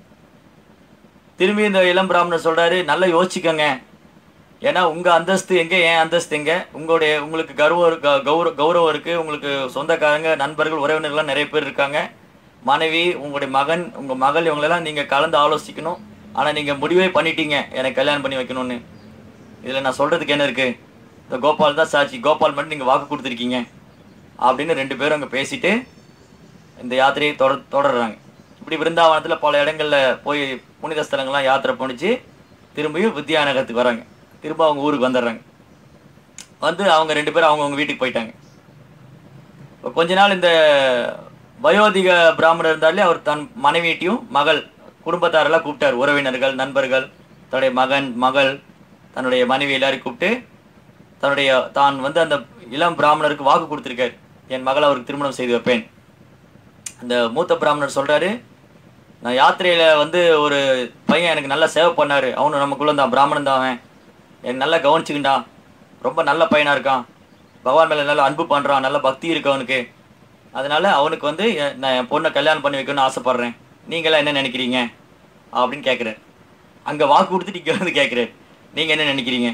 திரும்பி இந்த இளம் பிராமணர் சொல்றாரு நல்லா யோசிச்சுக்கோங்க ஏன்னா உங்க அந்தஸ்து எங்க என் அந்தஸ்து எங்க உங்களுடைய உங்களுக்கு கௌரவம் இருக்கு கௌரவ கௌரவம் இருக்கு உங்களுக்கு சொந்தக்காரங்க நண்பர்கள் உறவினர்கள்லாம் நிறைய பேர் இருக்காங்க மனைவி உங்களுடைய மகன் உங்க மகள் இவங்களெல்லாம் நீங்க கலந்து ஆலோசிக்கணும் ஆனா நீங்க முடிவே பண்ணிட்டீங்க எனக்கு கல்யாணம் பண்ணி வைக்கணும்னு இதுல நான் சொல்றதுக்கு என்ன இருக்கு இந்த கோபால் தான் சாட்சி கோபால் மட்டும் நீங்க வாக்கு கொடுத்துருக்கீங்க அப்படின்னு ரெண்டு பேரும் அங்க பேசிட்டு இந்த யாத்திரையை தொடர் தொடர்றாங்க இப்படி விருந்தாவனத்தில் பல இடங்கள்ல போய் புனித ஸ்தலங்கள்லாம் யாத்திரை பண்ணிச்சு திரும்பியும் வித்யாநகரத்துக்கு வராங்க திரும்ப அவங்க ஊருக்கு வந்துடுறாங்க வந்து அவங்க ரெண்டு பேரும் அவங்கவுங்க வீட்டுக்கு போயிட்டாங்க இப்போ கொஞ்ச நாள் இந்த வயோதிக பிராமணர் இருந்தாலே அவர் தன் மனைவியையும் மகள் குடும்பத்தாரெல்லாம் கூப்பிட்டார் உறவினர்கள் நண்பர்கள் தன்னுடைய மகன் மகள் தன்னுடைய மனைவி எல்லாரையும் கூப்பிட்டு தன்னுடைய தான் வந்து அந்த இளம் பிராமணருக்கு வாக்கு கொடுத்துருக்காரு என் மகளை அவருக்கு திருமணம் செய்து வைப்பேன் அந்த மூத்த பிராமணர் சொல்றாரு நான் யாத்திரையில வந்து ஒரு பையன் எனக்கு நல்லா சேவை பண்ணாரு அவனு நமக்குள்ள தான் பிராமணன் தான் அவன் எனக்கு நல்லா கவனிச்சுக்கிட்டான் ரொம்ப நல்ல பையனா இருக்கான் பகவான் மேல நல்ல அன்பு பண்றான் நல்ல பக்தி இருக்கு அவனுக்கு அதனால அவனுக்கு வந்து எ- நான் என் பொண்ணை கல்யாணம் பண்ணி வைக்கணும்னு ஆசைப்படுறேன் நீங்களாம் என்ன நினைக்கிறீங்க அப்படின்னு கேட்குறாரு அங்க வாக்கு கொடுத்துட்டு இங்க வந்து கேட்குறாரு நீங்க என்ன நினைக்கிறீங்க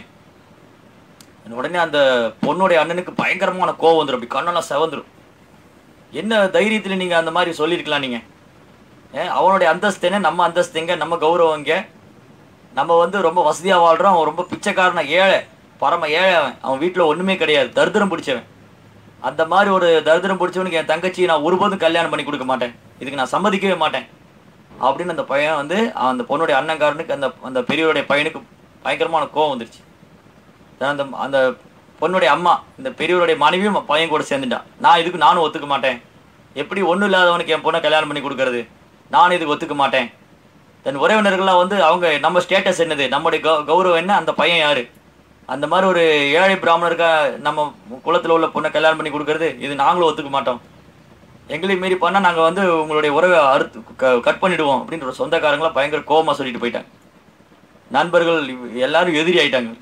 உடனே அந்த பொண்ணுடைய அண்ணனுக்கு பயங்கரமான கோவம் வந்துடும் அப்படி கண்ணெல்லாம் செவந்துரும் என்ன தைரியத்துல நீங்க அந்த மாதிரி சொல்லியிருக்கலாம் நீங்க ஏன் அவனுடைய அந்தஸ்து என்ன நம்ம அந்தஸ்து எங்க நம்ம கௌரவம் எங்க நம்ம வந்து ரொம்ப வசதியா வாழ்றோம் அவன் ரொம்ப பிச்சைக்காரன ஏழை பரம ஏழை அவன் அவன் வீட்டுல ஒண்ணுமே கிடையாது தரித்திரம் பிடிச்சவன் அந்த மாதிரி ஒரு தரித்திரம் பிடிச்சவனுக்கு என் தங்கச்சி நான் ஒருபோதும் கல்யாணம் பண்ணி கொடுக்க மாட்டேன் இதுக்கு நான் சம்மதிக்கவே மாட்டேன் அப்படின்னு அந்த பையன் வந்து அந்த பொண்ணுடைய அண்ணங்காரனுக்கு அந்த அந்த பெரியவருடைய பையனுக்கு பயங்கரமான கோவம் வந்துருச்சு தான் அந்த அந்த பொண்ணுடைய அம்மா இந்த பெரியவருடைய மனைவியும் பையன் கூட சேர்ந்துட்டான் நான் இதுக்கு நானும் ஒத்துக்க மாட்டேன் எப்படி ஒன்றும் இல்லாதவனுக்கு என் பொண்ணை கல்யாணம் பண்ணி கொடுக்கறது நானும் இதுக்கு ஒத்துக்க மாட்டேன் தன் உறவினர்கள்லாம் வந்து அவங்க நம்ம ஸ்டேட்டஸ் என்னது நம்முடைய கௌ- கௌரவம் என்ன அந்த பையன் யாரு அந்த மாதிரி ஒரு ஏழை பிராமணருக்கா நம்ம குலத்துல உள்ள பொண்ணை கல்யாணம் பண்ணி கொடுக்கறது இது நாங்களும் ஒத்துக்க மாட்டோம் எங்களையும் மீறி பண்ணால் நாங்கள் வந்து உங்களுடைய உறவை அறுத்து க- கட் பண்ணிடுவோம் அப்படின்ற சொந்தக்காரங்களாம் பயங்கர கோவமா சொல்லிட்டு போயிட்டாங்க நண்பர்கள் இவ்- எல்லாரும் எதிரி ஆயிட்டாங்க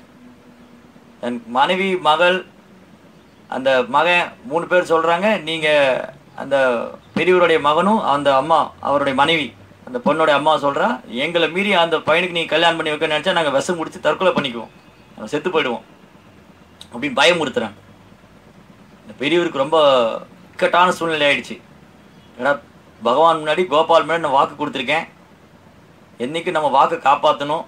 என் மனைவி மகள் அந்த மகன் மூணு பேர் சொல்றாங்க நீங்க அந்த பெரியவருடைய மகனும் அந்த அம்மா அவருடைய மனைவி அந்த பொண்ணோட அம்மா சொல்றா எங்களை மீறி அந்த பையனுக்கு நீங்க கல்யாணம் பண்ணி வைக்க நினைச்சா நாங்க விஷம் முடிச்சு தற்கொலை பண்ணிக்குவோம் நாங்க செத்து போயிடுவோம் அப்படின்னு பயமுறுத்துறாங்க இந்த பெரியவருக்கு ரொம்ப இக்கட்டான சூழ்நிலை ஆயிடுச்சு ஏன்னா பகவான் முன்னாடி கோபால் முன்னாடி நான் வாக்கு கொடுத்துருக்கேன் என்னைக்கு நம்ம வாக்கை காப்பாற்றணும்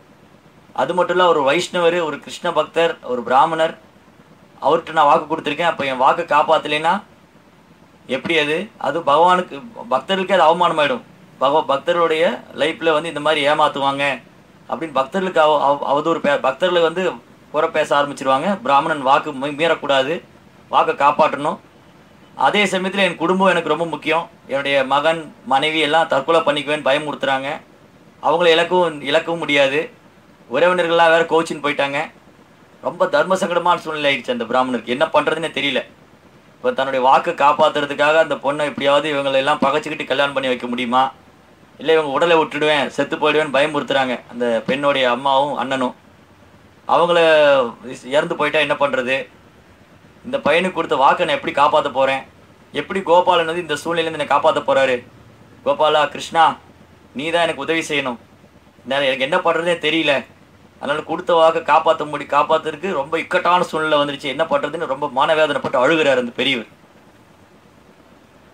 அது மட்டும் இல்லை ஒரு வைஷ்ணவர் ஒரு கிருஷ்ண பக்தர் ஒரு பிராமணர் அவர்கிட்ட நான் வாக்கு கொடுத்துருக்கேன் அப்போ என் வாக்கை காப்பாற்றலைன்னா எப்படி அது அது பகவானுக்கு பக்தர்களுக்கே அது அவமானமாயிடும் பகவ பக்தருடைய லைஃப்பில் வந்து இந்த மாதிரி ஏமாத்துவாங்க அப்படின்னு பக்தர்களுக்கு அவ அவ- அவதூறு பே பக்தர்களை வந்து குறை பேச ஆரம்பிச்சிருவாங்க பிராமணன் வாக்கு மீ- மீறக்கூடாது வாக்கை காப்பாற்றணும் அதே சமயத்தில் என் குடும்பம் எனக்கு ரொம்ப முக்கியம் என்னுடைய மகன் மனைவி எல்லாம் தற்கொலை பண்ணிக்குவேன்னு பயமுறுத்துறாங்க அவங்கள இழக்கவும் இழக்கவும் முடியாது உறவினர்கள்லாம் வேற கோச்சின்னு போயிட்டாங்க ரொம்ப தர்ம சங்கடமான சூழ்நிலை ஆயிடுச்சு அந்த பிராமணருக்கு என்ன பண்ணுறதுன்னே தெரியல இப்போ தன்னுடைய வாக்கை காப்பாத்துறதுக்காக அந்த பொண்ணை எப்படியாவது இவங்களை எல்லாம் பகைச்சிக்கிட்டு கல்யாணம் பண்ணி வைக்க முடியுமா இல்லை இவங்க உடலை விட்டுடுவேன் செத்து போயிடுவேன்னு பயமுறுத்துறாங்க அந்த பெண்ணுடைய அம்மாவும் அண்ணனும் அவங்கள இறந்து போயிட்டா என்ன பண்ணுறது இந்த பையனுக்கு கொடுத்த வாக்கை நான் எப்படி காப்பாற்ற போகிறேன் எப்படி கோபாலன் வந்து இந்த சூழ்நிலையிலேருந்து என்னை காப்பாற்ற போகிறாரு கோபாலா கிருஷ்ணா நீ தான் எனக்கு உதவி செய்யணும் நான் எனக்கு என்ன பண்ணுறதே தெரியல அதனால் கொடுத்த வாக்கை காப்பாற்ற முடி காப்பாற்றுறதுக்கு ரொம்ப இக்கட்டான சூழ்நிலை வந்துருச்சு என்ன பண்ணுறதுன்னு ரொம்ப மனவேதனைப்பட்டு அழுகிறார் அந்த பெரியவர்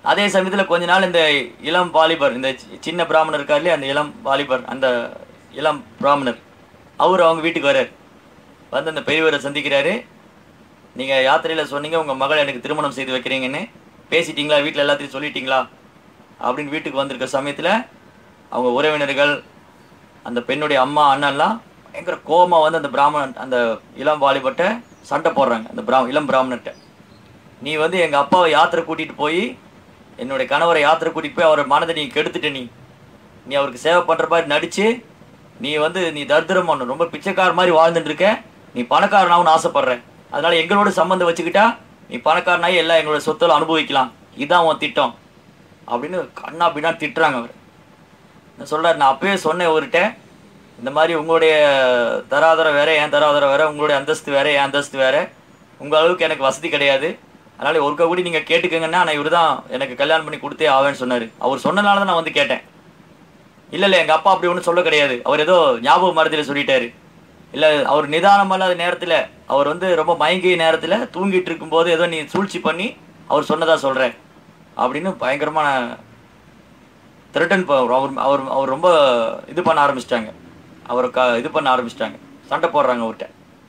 அதே சமயத்தில் கொஞ்ச நாள் இந்த இளம் வாலிபர் இந்த சி- சின்ன பிராமணர் இருக்கார் இல்லையா அந்த இளம் வாலிபர் அந்த இளம் பிராமணர் அவர் அவங்க வீட்டுக்கு வர்றார் வந்து அந்த பெரியவரை சந்திக்கிறாரு நீங்கள் யாத்திரையில் சொன்னீங்க உங்கள் மகள் எனக்கு திருமணம் செய்து வைக்கிறீங்கன்னு பேசிட்டீங்களா வீட்டில் எல்லாத்தையும் சொல்லிட்டீங்களா அப்படின்னு வீட்டுக்கு வந்திருக்க சமயத்தில் அவங்க உறவினர்கள் அந்த பெண்ணுடைய அம்மா அண்ணன்லாம் பயங்கர கோபமாக வந்து அந்த பிராமணன் அந்த இளம் வாலிபட்ட சண்டை போடுறாங்க அந்த பிரா இளம் பிராமணர்கிட்ட நீ வந்து எங்கள் அப்பாவை யாத்திரை கூட்டிகிட்டு போய் என்னுடைய கணவரை யாத்திரை கூட்டிகிட்டு போய் அவரை மனதை நீ கெடுத்துட்ட நீ நீ அவருக்கு சேவை பண்ணுற மாதிரி நடித்து நீ வந்து நீ தரித்திரம் பண்ண ரொம்ப பிச்சைக்கார மாதிரி வாழ்ந்துட்டு இருக்க நீ பணக்காரனாகவும் ஆசைப்படுற அதனால எங்களோட சம்மந்தம் வச்சுக்கிட்டா நீ பணக்காரனாகி எல்லாம் எங்களோட சொத்துல அனுபவிக்கலாம் இதுதான் உன் திட்டம் அப்படின்னு கண்ணா பின்னா திட்டுறாங்க அவர் நான் சொல்கிறார் நான் அப்பயே சொன்னேன் அவர்கிட்ட இந்த மாதிரி உங்களுடைய தராதரம் வேற என் தராதரம் வேற உங்களுடைய அந்தஸ்து வேற என் அந்தஸ்து வேற உங்கள் அளவுக்கு எனக்கு வசதி கிடையாது அதனால ஒருக்க கூடி நீங்கள் கேட்டுக்கங்கன்னா நான் இவர் தான் எனக்கு கல்யாணம் பண்ணி கொடுத்தே ஆவேன்னு சொன்னார் அவர் சொன்னனால தான் நான் வந்து கேட்டேன் இல்லை இல்லை எங்கள் அப்பா அப்படி ஒன்றும் சொல்ல கிடையாது அவர் ஏதோ ஞாபக மரத்தில் சொல்லிட்டாரு இல்லை அவர் நிதானம் இல்லாத நேரத்தில் அவர் வந்து ரொம்ப மயங்கிய நேரத்தில் தூங்கிட்டு இருக்கும்போது ஏதோ நீ சூழ்ச்சி பண்ணி அவர் சொன்னதா சொல்கிறேன் அப்படின்னு பயங்கரமான த்ரெட்டன் அவர் அவர் அவர் ரொம்ப இது பண்ண ஆரம்பிச்சிட்டாங்க அவரை க இது பண்ண ஆரம்பிச்சிட்டாங்க சண்டை போடுறாங்க அவர்கிட்ட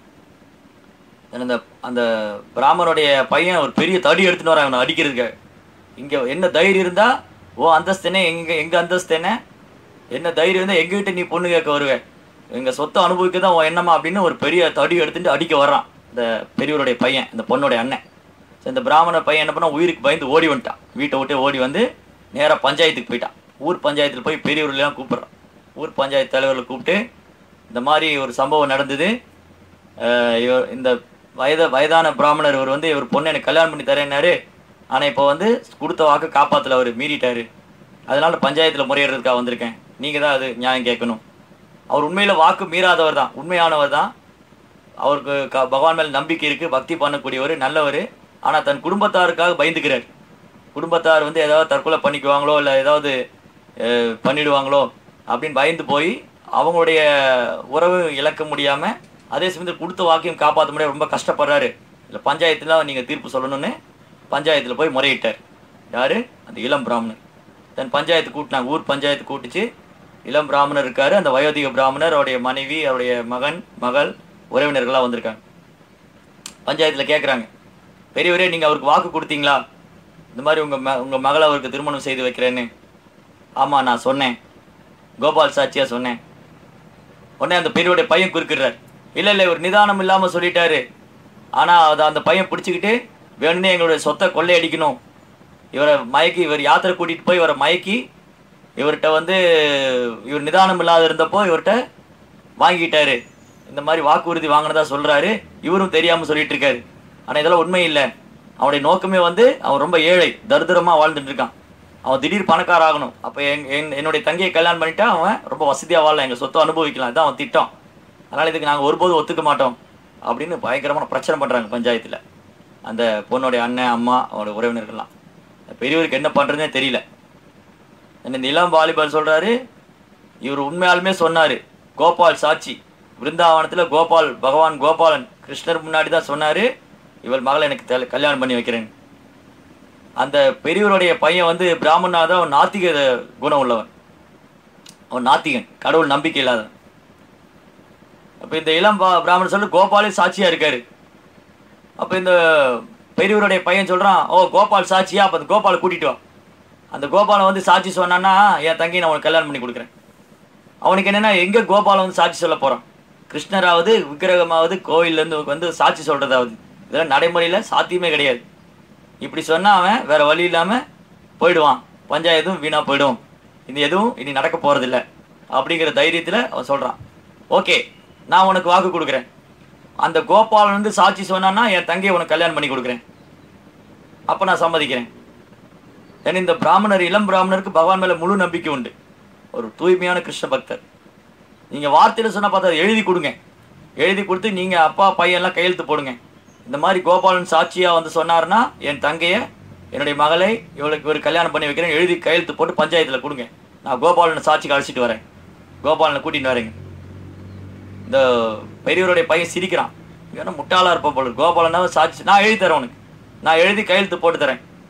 அந்த அந்த பிராமணனுடைய பையன் ஒரு பெரிய தடி எடுத்துன்னு வரான் அவனை அடிக்கிறதுக்கு இங்கே என்ன தைரியம் இருந்தா ஓ அந்தஸ்து என்ன எங்க எங்க அந்தஸ்து என்ன என்ன தைரியம் இருந்தா எங்ககிட்ட நீ பொண்ணு கேட்க வருவே எங்க சொத்தை அனுபவிக்க தான் உன் எண்ணமா அப்படின்னு ஒரு பெரிய தடி எடுத்துட்டு அடிக்க வர்றான் இந்த பெரியவருடைய பையன் இந்த பொண்ணுடைய அண்ணன் சரி, இந்த பிராமண பையன் என்ன பண்ணா உயிருக்கு பயந்து ஓடி வந்துட்டான் வீட்டை விட்டு ஓடி வந்து நேராக பஞ்சாயத்துக்கு போயிட்டான் ஊர் பஞ்சாயத்தில் போய் பெரியவர்களெல்லாம் கூப்பிட்றான் ஊர் பஞ்சாயத்து தலைவர்களை கூப்பிட்டு இந்த மாதிரி ஒரு சம்பவம் நடந்தது அஹ் இவர் இந்த வயத வயதான பிராமணர் இவர் வந்து இவர் பொண்ணை எனக்கு கல்யாணம் பண்ணி தரேன்னாரு ஆனால் இப்போ வந்து கொடுத்த வாக்கு காப்பாற்றல அவர் மீறிட்டாரு அதனால பஞ்சாயத்தில் முறையிடுறதுக்காக வந்திருக்கேன் நீங்கள் தான் அது நியாயம் கேட்கணும் அவர் உண்மையில் வாக்கு மீறாதவர் தான் உண்மையானவர் தான் அவருக்கு க பகவான் மேல் நம்பிக்கை இருக்குது பக்தி பண்ணக்கூடியவர் நல்லவர் ஆனால் தன் குடும்பத்தாருக்காக பயந்துக்கிறார் குடும்பத்தார் வந்து ஏதாவது தற்கொலை பண்ணிக்குவாங்களோ இல்லை ஏதாவது அஹ், பண்ணிடுவாங்களோ அப்படின்னு பயந்து போய் அவங்களுடைய உறவு இழக்க முடியாமல் அதே சமயத்தில் கொடுத்த வாக்கையும் காப்பாற்ற முடியாது ரொம்ப கஷ்டப்படுறாரு இல்லை பஞ்சாயத்தில் நீங்கள் தீர்ப்பு சொல்லணும்னு பஞ்சாயத்தில் போய் முறையிட்டார் யார் அந்த இளம் பிராமணர் தென் பஞ்சாயத்து கூட்டினாங்க ஊர் பஞ்சாயத்து கூட்டிச்சு இளம் பிராமணர் இருக்காரு அந்த வயோதிக பிராமணர் அவருடைய மனைவி அவருடைய மகன் மகள் உறவினர்களாக வந்திருக்காங்க பஞ்சாயத்தில் கேட்குறாங்க பெரியவரே நீங்கள் அவருக்கு வாக்கு கொடுத்தீங்களா இந்த மாதிரி உங்கள் ம உங்கள் மகளை அவருக்கு திருமணம் செய்து வைக்கிறேன்னு ஆமாம் நான் சொன்னேன் கோபால் சாட்சியாக சொன்னேன் உடனே அந்த பெரியவருடைய பையன் குறுக்கிடுறார் இல்லை இல்லை இவர் நிதானம் இல்லாமல் சொல்லிட்டாரு ஆனால் அதை அந்த பையன் பிடிச்சிக்கிட்டு வேணும்னே எங்களுடைய சொத்தை கொள்ளையடிக்கணும் இவரை மயக்கி இவர் யாத்திரை கூட்டிகிட்டு போய் இவரை மயக்கி இவர்கிட்ட வந்து இவர் நிதானம் இல்லாத இருந்தப்போ இவர்கிட்ட வாங்கிட்டாரு இந்த மாதிரி வாக்குறுதி வாங்கினதா சொல்றாரு இவரும் தெரியாம சொல்லிட்டு இருக்காரு ஆனா இதெல்லாம் உண்மை இல்லை அவனுடைய நோக்கமே வந்து அவன் ரொம்ப ஏழை தரித்திரமா வாழ்ந்துட்டு இருக்கான் அவன் திடீர் பணக்கார ஆகணும் அப்போ என் என்- என்னுடைய தங்கையை கல்யாணம் பண்ணிட்டா அவன் ரொம்ப வசதியா வாழலாம் எங்க சொத்தை அனுபவிக்கலாம் இதான் அவன் திட்டம் அதனால இதுக்கு நாங்கள் ஒருபோதும் ஒத்துக்க மாட்டோம் அப்படின்னு பயங்கரமான பிரச்சனை பண்றாங்க பஞ்சாயத்துல அந்த பொண்ணுடைய அண்ணன் அம்மா அவனுடைய உறவினர்கள்லாம் பெரியவருக்கு என்ன பண்றதுனே தெரியல இந்த இளம் வாலிபர் சொல்றாரு இவர் உண்மையாலுமே சொன்னாரு கோபால் சாட்சி விருந்தாவனத்துல கோபால் பகவான் கோபாலன் கிருஷ்ணர் முன்னாடி தான் சொன்னாரு இவள் மகளை எனக்கு தெல- கல்யாணம் பண்ணி வைக்கிறேன் அந்த பெரியவருடைய பையன் வந்து பிராமணா தான் அவன் நாத்திக குணம் உள்ளவன் அவன் நாத்திகன் கடவுள் நம்பிக்கை இல்லாதவன் அப்ப இந்த இளம் பா- பிராமணன் சொல்லி கோபாலே சாட்சியா இருக்காரு அப்ப இந்த பெரியவருடைய பையன் சொல்றான் ஓ கோபால் சாட்சியா அப்ப அந்த கோபாலை கூட்டிட்டு வா அந்த கோபாலன் வந்து சாட்சி சொன்னான்னா என் தங்கி நான் உனக்கு கல்யாணம் பண்ணி கொடுக்குறேன் அவனுக்கு என்னன்னா எங்க கோபாலன் வந்து சாட்சி சொல்ல போறான் கிருஷ்ணராவது விக்கிரகமாவது கோயில்ல இருந்து வந்து சாட்சி சொல்றதாவது இதெல்லாம் நடைமுறையில சாத்தியமே கிடையாது இப்படி சொன்னா அவன் வேற வழி இல்லாம போயிடுவான் பஞ்சாயத்தும் வீணா போயிடும் இது எதுவும் இனி நடக்க போறதில்ல அப்படிங்கிற தைரியத்துல அவன் சொல்றான் ஓகே நான் உனக்கு வாக்கு கொடுக்குறேன் அந்த கோபாலன் வந்து சாட்சி சொன்னான்னா என் தங்கையை உனக்கு கல்யாணம் பண்ணி கொடுக்குறேன் அப்ப நான் சம்மதிக்கிறேன் ஏன்னா இந்த பிராமணர் இளம் பிராமணருக்கு பகவான் மேல முழு நம்பிக்கை உண்டு ஒரு தூய்மையான கிருஷ்ண பக்தர் நீங்க வார்த்தையில சொன்னா பார்த்தா அதை எழுதி கொடுங்க எழுதி கொடுத்து நீங்க அப்பா பையன்லாம் கையெழுத்து போடுங்க இந்த மாதிரி கோபாலன் சாட்சியா வந்து சொன்னாருன்னா என் தங்கைய என்னுடைய மகளை இவளுக்கு ஒரு கல்யாணம் பண்ணி வைக்கிறேன் எழுதி கையெழுத்து போட்டு பஞ்சாயத்துல கொடுங்க நான் கோபாலனை சாட்சிக்கு அழைச்சிட்டு வரேன் கோபாலனை கூட்டிட்டு வரேங்க இந்த பெரியவருடைய பையன் சிரிக்கிறான் ஏன்னா முட்டாளா இருப்ப போல இருக்கு. கோபாலனா சாட்சி நான் எழுதி தரேன் உனக்கு நான் எழுதி கையெழுத்து போட்டு தரேன்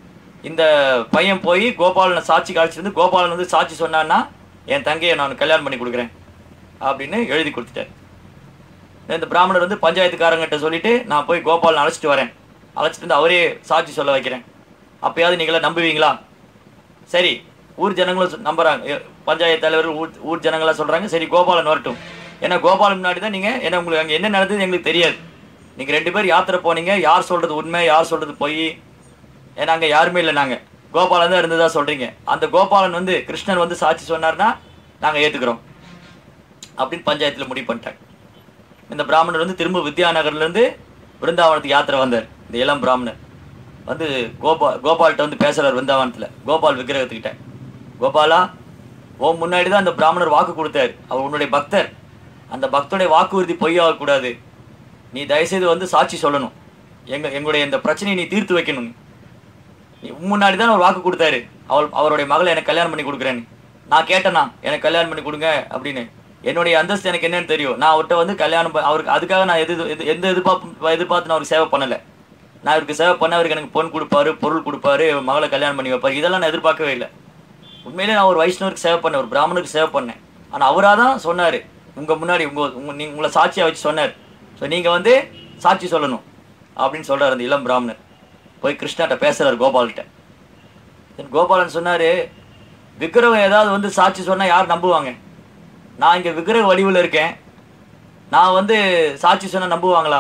இந்த பையன் போய் கோபாலனை சாட்சிக்கு அழைச்சிட்டு வந்து கோபாலன் வந்து சாட்சி சொன்னான்னா என் தங்கையை நான் கல்யாணம் பண்ணி கொடுக்குறேன் அப்படின்னு எழுதி கொடுத்துட்டார் இந்த பிராமணர் வந்து பஞ்சாயத்துக்காரங்கிட்ட சொல்லிட்டு நான் போய் கோபாலன் அழைச்சிட்டு வரேன் அழைச்சிட்டு வந்து அவரே சாட்சி சொல்ல வைக்கிறேன் அப்பயாவது நீங்களே நம்புவீங்களா சரி ஊர் ஜனங்களும் சொ- நம்புறாங்க எ, பஞ்சாயத்து தலைவர் ஊர் ஊர் ஜனங்களாம் சொல்றாங்க சரி கோபாலன் வரட்டும் ஏன்னா கோபாலன் முன்னாடி தான் நீங்க ஏன்னா உங்களுக்கு அங்கே என்ன நடந்தது எங்களுக்கு தெரியாது நீங்க ரெண்டு பேர் யாத்திரை போனீங்க யார் சொல்றது உண்மை யார் சொல்றது பொய் ஏன்னா அங்கே யாருமே இல்லை நாங்க கோபாலன் தான் இருந்ததா சொல்றீங்க அந்த கோபாலன் வந்து கிருஷ்ணன் வந்து சாட்சி சொன்னார்னா நாங்க ஏத்துக்கிறோம் அப்படின்னு பஞ்சாயத்துல முடிவு பண்ணிட்டாங்க இந்த பிராமணர் வந்து திரும்ப வித்யாநகர்ல இருந்து பிருந்தாவனத்துக்கு யாத்திரை வந்தார் இந்த இளம் பிராமணர் வந்து கோபா கோபால்கிட்ட வந்து பேசுறார் பிருந்தாவனத்துல கோபால் விக்கிரகத்துக்கிட்ட கோபாலா உன் முன்னாடி தான் அந்த பிராமணர் வாக்கு கொடுத்தாரு அவர் உன்னுடைய பக்தர் அந்த பக்தருடைய வாக்குறுதி பொய்யாகக்கூடாது நீ தயவுசெய்து வந்து சாட்சி சொல்லணும் எங்க எங்களுடைய இந்த பிரச்சனையை நீ தீர்த்து வைக்கணும் நீ உன் முன்னாடி தான் அவர் வாக்கு கொடுத்தாரு அவள் அவருடைய மகளை எனக்கு கல்யாணம் பண்ணி கொடுக்குறேன்னு நான் கேட்டேனா எனக்கு கல்யாணம் பண்ணி கொடுங்க அப்படின்னு என்னுடைய அந்தஸ்து எனக்கு என்னன்னு தெரியும் நான் அவர்கிட்ட வந்து கல்யாணம் ப- அவருக்கு அதுக்காக நான் எது எது- எந்த எதிர்பார்ப்பு எதிர்பார்த்து நான் அவருக்கு சேவை பண்ணலை நான் அவருக்கு சேவை பண்ண அவருக்கு எனக்கு பொன் கொடுப்பாரு பொருள் கொடுப்பாரு என் மகளை கல்யாணம் பண்ணி வைப்பாரு இதெல்லாம் நான் எதிர்பார்க்கவே இல்லை உண்மையிலே நான் ஒரு வைஷ்ணவருக்கு சேவை பண்ணேன் ஒரு பிராமணருக்கு சேவை பண்ணேன் ஆனால் அவராக தான் சொன்னார் உங்கள் முன்னாடி உங்கள் உங்க நீ உங்களை சாட்சியாக வச்சு சொன்னார் ஸோ நீங்கள் வந்து சாட்சி சொல்லணும் அப்படின்னு சொல்றாரு அந்த இளம் பிராமணர் போய் கிருஷ்ணாட்ட பேசுறாரு கோபால்கிட்ட தென் கோபாலன் சொன்னாரு விக்கிரகம் ஏதாவது வந்து சாட்சி சொன்னா யார் நம்புவாங்க நான் இங்க விக்கிரக வடிவில் இருக்கேன் நான் வந்து சாட்சி சொன்னா நம்புவாங்களா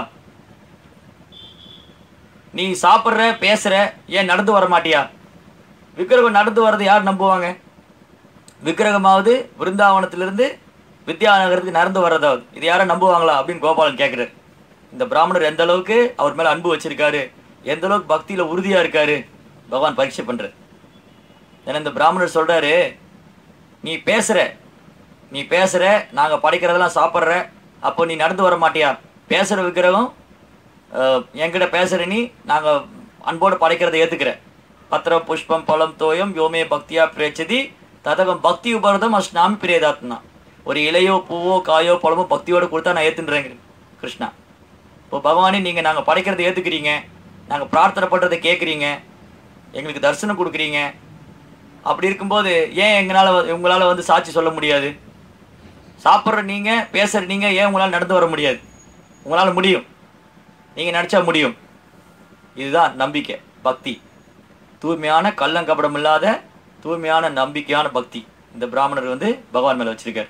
நீ சாப்பிட்ற பேசுற ஏன் நடந்து வர மாட்டியா விக்கிரகம் நடந்து வர்றது யார் நம்புவாங்க விக்கிரகமாவது விருந்தாவனத்திலிருந்து வித்யாநகரத்துக்கு நடந்து வர்றதாவது இது யாரும் நம்புவாங்களா அப்படின்னு கோபாலன் கேட்குறாரு இந்த பிராமணர் எந்த அளவுக்கு அவர் மேல அன்பு வச்சிருக்காரு எந்த அளவுக்கு பக்தியில உறுதியா இருக்காரு பகவான் பரீட்சை பண்றாரு ஏன்னா இந்த பிராமணர் சொல்றாரு நீ பேசுற நீ பேசுற நாங்க படைக்கிறதெல்லாம் சாப்பிட்ற அப்போ நீ நடந்து வர மாட்டியா பேசுற விக்கிரகம் அஹ், என்கிட்ட பேசுற நீ நாங்க அன்போடு படைக்கிறதை ஏத்துக்கிற பத்திரம் புஷ்பம் பழம் தோயம் யோமே பக்தியா பிரேச்சதி ததகம் பக்தி உபரதம் அஸ்னாமி பிரியதாத்னா ஒரு இலையோ பூவோ காயோ பழமோ பக்தியோட கொடுத்தா நான் ஏத்துன்றேங்க கிருஷ்ணா இப்போ பகவானே நீங்க நாங்க படைக்கிறதை ஏத்துக்கிறீங்க நாங்க பிரார்த்தனை பண்றதை கேட்குறீங்க எங்களுக்கு தரிசனம் கொடுக்குறீங்க அப்படி இருக்கும்போது ஏன் எங்களால வ- உங்களால வந்து சாட்சி சொல்ல முடியாது சாப்பிட்ற நீங்க பேசுற நீங்க ஏன் உங்களால நடந்து வர முடியாது உங்களால முடியும் நீங்க நினைச்சா முடியும் இதுதான் நம்பிக்கை பக்தி தூய்மையான கள்ளங்கபடம் இல்லாத தூய்மையான நம்பிக்கையான பக்தி இந்த பிராமணர் வந்து பகவான் மேல வச்சிருக்காரு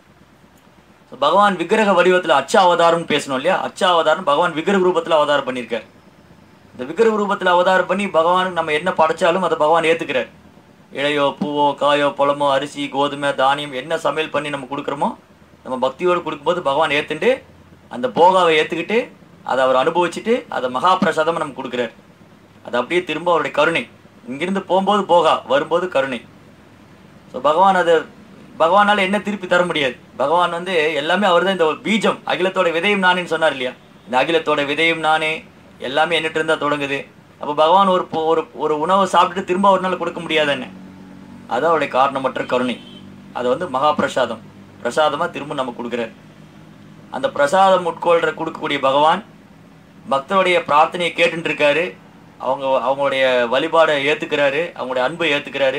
So, பகவான் விக்கிரக வடிவத்துல அச்ச அவதாரம்னு பேசணும் இல்லையா அச்ச அவதாரம் பகவான் விக்கிரக ரூபத்துல அவதாரம் பண்ணியிருக்காரு இந்த விக்கிரக ரூபத்துல அவதாரம் பண்ணி பகவானுக்கு நம்ம என்ன படைச்சாலும் அதை பகவான் ஏத்துக்கிறார் இலையோ பூவோ காயோ பழமோ அரிசி கோதுமை தானியம் என்ன சமையல் பண்ணி நம்ம கொடுக்குறோமோ நம்ம பக்தியோடு கொடுக்கும்போது பகவான் ஏத்துண்டு அந்த போகாவை ஏத்துக்கிட்டு அதை அவர் அனுபவிச்சுட்டு அதை மகாபிரசாதம் நமக்கு கொடுக்குறாரு அது அப்படியே திரும்ப அவருடைய கருணை இங்கிருந்து போகும்போது போகா வரும்போது கருணை ஸோ பகவான் அதை பகவானால என்ன திருப்பி தர முடியாது பகவான் வந்து எல்லாமே அவர் தான் இந்த ஒரு பீஜம் அகிலத்தோட விதையும் நானேன்னு சொன்னார் இல்லையா இந்த அகிலத்தோட விதையும் நானே எல்லாமே என்னட்டு இருந்தா தொடங்குது அப்போ பகவான் ஒரு பொ- ஒரு ஒரு உணவை சாப்பிட்டுட்டு திரும்ப ஒரு நாள் கொடுக்க முடியாது என்ன அதான் அவருடைய காரணமற்ற கருணை அது வந்து மகா பிரசாதம் பிரசாதமா திரும்ப நம்ம கொடுக்குறாரு அந்த பிரசாதம் உட்கொள்ற கொடுக்கக்கூடிய பகவான் பக்தருடைய பிரார்த்தனையை கேட்டுட்டு இருக்காரு அவங்க அவங்களுடைய வழிபாடை ஏத்துக்கிறாரு அவங்களுடைய அன்பை ஏத்துக்கிறாரு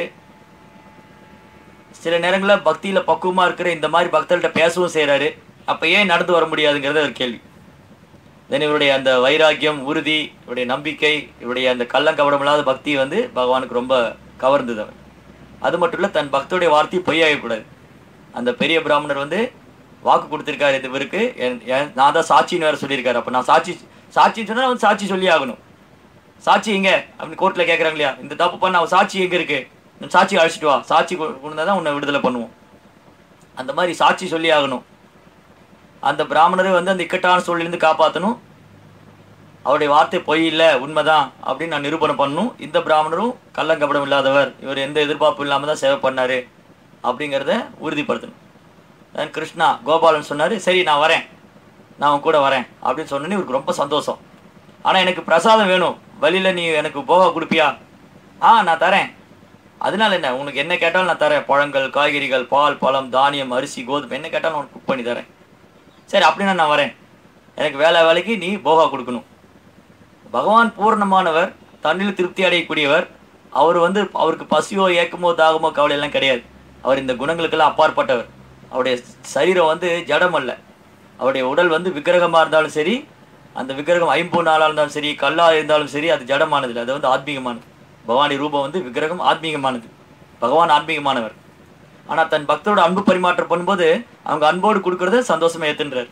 சில நேரங்களில் பக்தியில பக்குவமா இருக்கிற இந்த மாதிரி பக்தர்கள்ட்ட பேசவும் செய்றாரு அப்ப ஏன் நடந்து வர முடியாதுங்கிறது ஒரு கேள்வி தென் இவருடைய அந்த வைராக்கியம் உறுதி இவருடைய நம்பிக்கை இவருடைய அந்த கள்ளங்கபடம் இல்லாத பக்தி வந்து பகவானுக்கு ரொம்ப கவர்ந்தது அவர் அது மட்டும் இல்ல தன் பக்தருடைய வார்த்தையை பொய்யாகக்கூடாது அந்த பெரிய பிராமணர் வந்து வாக்கு கொடுத்திருக்காரு இது இவருக்கு என்- என்- நான் தான் சாட்சின்னு வேற சொல்லியிருக்காரு அப்ப நான் சாட்சி சாட்சின்னு சொன்னா வந்து சாட்சி சொல்லி ஆகணும் சாட்சி எங்க அப்படின்னு கோர்ட்ல கேக்குறாங்க இல்லையா இந்த தப்பு பண்ண அவன் சாட்சி எங்க இருக்கு நீ சாட்சி அழைச்சிட்டு வா சாட்சி கொண்டு தான் உன்னை விடுதலை பண்ணுவோம் அந்த மாதிரி சாட்சி சொல்லி ஆகணும் அந்த பிராமணரை வந்து அந்த இக்கட்டான சூழலிருந்து காப்பாற்றணும் அவருடைய வார்த்தை பொய் இல்லை உண்மைதான் அப்படின்னு நான் நிரூபணம் பண்ணணும் இந்த பிராமணரும் கள்ளங்கபடம் இல்லாதவர் இவர் எந்த எதிர்பார்ப்பும் இல்லாமல் தான் சேவை பண்ணாரு அப்படிங்கிறத உறுதிப்படுத்தணும் then கிருஷ்ணா கோபாலன் சொன்னாரு சரி நான் வரேன் நான் உன் கூட வரேன் அப்படின்னு சொன்னோன்னே இவருக்கு ரொம்ப சந்தோஷம் ஆனால் எனக்கு பிரசாதம் வேணும் வழியில நீ எனக்கு போக கொடுப்பியா ஆ நான் தரேன் அதனால என்ன உனக்கு என்ன கேட்டாலும் நான் தரேன் பழங்கள் காய்கறிகள் பால் பழம் தானியம் அரிசி கோதுமை என்ன கேட்டாலும் உனக்கு குக் பண்ணி தரேன் சரி அப்படின்னா நான் வரேன் எனக்கு வேலை வேலைக்கு நீ போகா கொடுக்கணும் பகவான் பூர்ணமானவர் தன்னில் திருப்தி அடையக்கூடியவர் அவர் வந்து அவருக்கு பசியோ ஏக்கமோ தாகமோ கவலை எல்லாம் கிடையாது அவர் இந்த குணங்களுக்கெல்லாம் அப்பாற்பட்டவர் அவருடைய சரீரம் வந்து ஜடம் அல்ல அவருடைய உடல் வந்து விக்கிரகமாக இருந்தாலும் சரி அந்த விக்கிரகம் ஐம்பொன் நாளாக இருந்தாலும் சரி கல்லாக இருந்தாலும் சரி அது ஜடமானது இல்லை அது வந்து ஆத்மீகமானது பவானி ரூபம் வந்து விக்கிரகம் ஆத்மீகமானது பகவான் ஆத்மீகமானவர் ஆனால் தன் பக்தரோட அன்பு பரிமாற்றம் பண்ணும்போது அவங்க அன்போடு கொடுக்கறத சந்தோஷமா ஏத்துன்றார்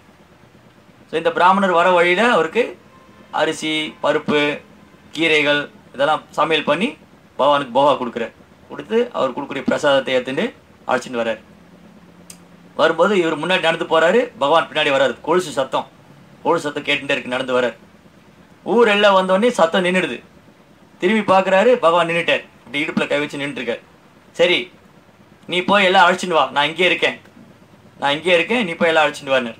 ஸோ இந்த பிராமணர் வர வழியில் அவருக்கு அரிசி பருப்பு கீரைகள் இதெல்லாம் சமையல் பண்ணி பகவானுக்கு போகா கொடுக்குறார் கொடுத்து அவர் கொடுக்குற பிரசாதத்தை ஏற்றுண்டு அழைச்சிட்டு வர்றார் வரும்போது இவர் முன்னாடி நடந்து போறாரு பகவான் பின்னாடி வராரு கொலுசு சத்தம் கொலுசு சத்தம் கேட்டுட்டே இருக்கு நடந்து வர்றார் ஊர் எல்லாம் வந்தோடனே சத்தம் நின்றுடுது திரும்பி பார்க்குறாரு பகவான் நின்றுட்டார் இப்படி இடுப்பில் கை வச்சு நின்றுருக்கார் சரி நீ போய் எல்லாம் அழைச்சிட்டு வா நான் இங்கே இருக்கேன் நான் இங்கே இருக்கேன் நீ போய் எல்லாம் அழைச்சிட்டு வான்னார்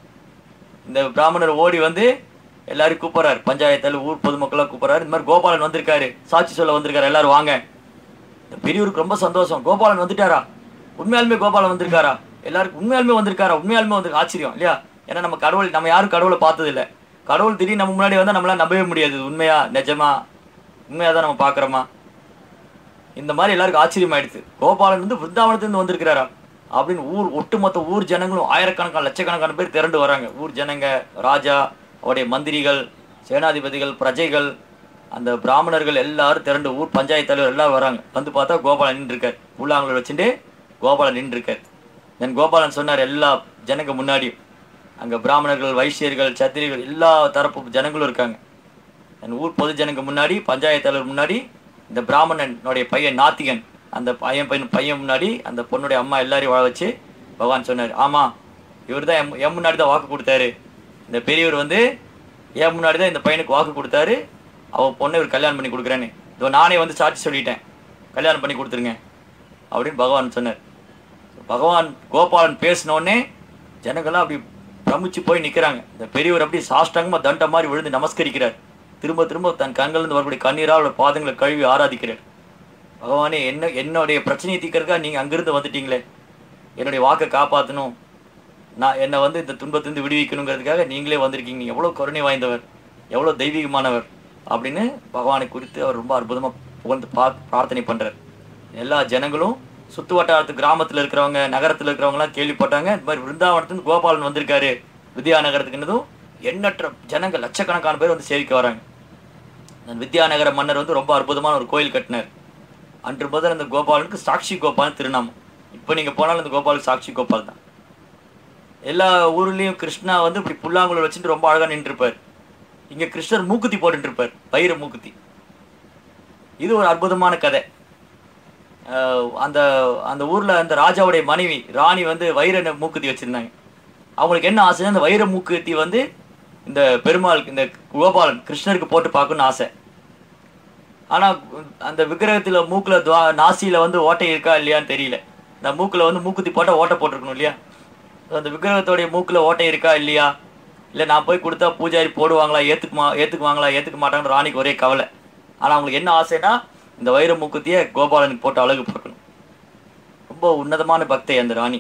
இந்த பிராமணர் ஓடி வந்து எல்லாரும் கூப்பிட்றாரு பஞ்சாயத்தில் ஊர் பொதுமக்களாக கூப்பிட்றாரு இந்த மாதிரி கோபாலன் வந்திருக்காரு சாட்சி சொல்ல வந்திருக்காரு எல்லாரும் வாங்க இந்த பெரியவருக்கு ரொம்ப சந்தோஷம் கோபாலன் வந்துட்டாரா உண்மையாலுமே கோபாலன் வந்திருக்காரா எல்லாருக்கும் உண்மையாலுமே வந்திருக்காரா உண்மையாலுமே வந்து ஆச்சரியம் இல்லையா ஏன்னா நம்ம கடவுள் நம்ம யாரும் கடவுளை பார்த்தது இல்ல கடவுள் திடீர்னு நம்ம முன்னாடி வந்தால் நம்மளால நம்பவே முடியாது இது உண்மையா நிஜமா உண்மையா தான் நம்ம பார்க்குறோமா இந்த மாதிரி எல்லாருக்கும் ஆச்சரியம் ஆயிடுச்சு கோபாலன் வந்து பிருந்தாவனத்துலேருந்து வந்திருக்கிறாரா அப்படின்னு ஊர் ஒட்டுமொத்த ஊர் ஜனங்களும் ஆயிரக்கணக்கான லட்சக்கணக்கான பேர் திரண்டு வராங்க ஊர் ஜனங்க ராஜா அவருடைய மந்திரிகள் சேனாதிபதிகள் பிரஜைகள் அந்த பிராமணர்கள் எல்லாரும் திரண்டு ஊர் பஞ்சாயத்து தலைவர் எல்லாரும் வராங்க வந்து பார்த்தா கோபாலன் நின்றுருக்கார் உள்ளாங்களை வச்சுட்டு கோபாலன் நின்றுருக்கார் தென் கோபாலன் சொன்னார் எல்லா ஜனங்க முன்னாடியும் அங்கே பிராமணர்கள் வைசியர்கள் சத்திரிகள் எல்லா தரப்பு ஜனங்களும் இருக்காங்க என் ஊர் பொது ஜனங்க முன்னாடி பஞ்சாயத்து தலைவர் முன்னாடி இந்த பிராமணனுடைய பையன் நாத்திகன் அந்த பையன் பையன் பையன் முன்னாடி அந்த பொண்ணுடைய அம்மா எல்லாரையும் வாழ வச்சு பகவான் சொன்னார் ஆமாம் இவர் தான் என் என் முன்னாடி தான் வாக்கு கொடுத்தாரு இந்த பெரியவர் வந்து என் முன்னாடி தான் இந்த பையனுக்கு வாக்கு கொடுத்தாரு அவன் பொண்ணை இவர் கல்யாணம் பண்ணி கொடுக்குறேன்னு இதோ நானே வந்து சாட்சி சொல்லிட்டேன் கல்யாணம் பண்ணி கொடுத்துருங்க அப்படின்னு பகவான் சொன்னார் பகவான் கோபாலன் பேசினோடனே ஜனங்கள்லாம் அப்படி பிரமிச்சு போய் நிற்கிறாங்க இந்த பெரியவர் அப்படி சாஷ்டாங்கமாக தண்ட மாதிரி விழுந்து நமஸ்கரிக்கிறார் திரும்ப திரும்ப தன் கண்கள்லேருந்து வரக்கூடிய கண்ணீரால் அவரோட பாதங்களை கழுவி ஆராதிக்கிறார் பகவானே என்ன என்னுடைய பிரச்சனையை தீர்க்கறதுக்காக நீங்கள் அங்கிருந்து வந்துட்டீங்களே என்னுடைய வாக்கை காப்பாற்றணும் நான் என்னை வந்து இந்த துன்பத்திலிருந்து விடுவிக்கணுங்கிறதுக்காக நீங்களே வந்திருக்கீங்க எவ்வளோ கருணை வாய்ந்தவர் எவ்வளோ தெய்வீகமானவர் அப்படின்னு பகவானை குறித்து அவர் ரொம்ப அற்புதமாக புகழ்ந்து பா பிரார்த்தனை பண்ணுறார் எல்லா ஜனங்களும் சுத்து வட்டாரத்து கிராமத்தில் இருக்கிறவங்க நகரத்தில் இருக்கிறவங்கலாம் கேள்விப்பட்டாங்க இந்த மாதிரி விருந்தாவனத்துலேருந்து கோபாலன் வந்திருக்காரு வித்யா நகரத்துக்குன்னதும் எண்ணற்ற ஜனங்கள் லட்சக்கணக்கான பேர் வந்து சேவிக்க வராங்க அந்த வித்யாநகர மன்னர் வந்து ரொம்ப அற்புதமான ஒரு கோயில் கட்டினார் அன்று முதல் அந்த கோபாலனுக்கு சாட்சி கோபால் திருநாமம் இப்போ நீங்கள் போனாலும் அந்த கோபாலுக்கு சாட்சி கோபால் தான் எல்லா ஊர்லேயும் கிருஷ்ணா வந்து இப்படி புல்லாங்குழல் வச்சுட்டு ரொம்ப அழகாக நின்றுருப்பார் இங்கே கிருஷ்ணர் மூக்குத்தி போட்டுட்டு இருப்பார் பயிர மூக்குத்தி இது ஒரு அற்புதமான கதை அஹ் அந்த அந்த ஊரில் அந்த ராஜாவுடைய மனைவி ராணி வந்து வைர ந- மூக்குத்தி வச்சுருந்தாங்க அவங்களுக்கு என்ன ஆசைன்னா அந்த வைர மூக்குத்தி வந்து இந்த பெருமாள் இந்த கோபாலன் கிருஷ்ணருக்கு போட்டு பார்க்கணும்னு ஆசை ஆனால் அந்த விக்கிரகத்தில் மூக்கில் துவா நாசியில் வந்து ஓட்டை இருக்கா இல்லையான்னு தெரியல இந்த மூக்கில் வந்து மூக்குத்தி போட்டால் ஓட்டை போட்டிருக்கணும் இல்லையா அந்த விக்கிரகத்தோடைய மூக்கில் ஓட்டை இருக்கா இல்லையா இல்லை நான் போய் கொடுத்தா பூஜாரி போடுவாங்களா ஏற்றுக்குமா ஏற்றுக்குவாங்களா ஏற்றுக்க மாட்டாங்கன்னு ராணிக்கு ஒரே கவலை ஆனால் அவங்களுக்கு என்ன ஆசைன்னா இந்த வைர மூக்குத்தியை கோபாலனுக்கு போட்டு அழகு பார்க்கணும் ரொம்ப உன்னதமான பக்தை அந்த ராணி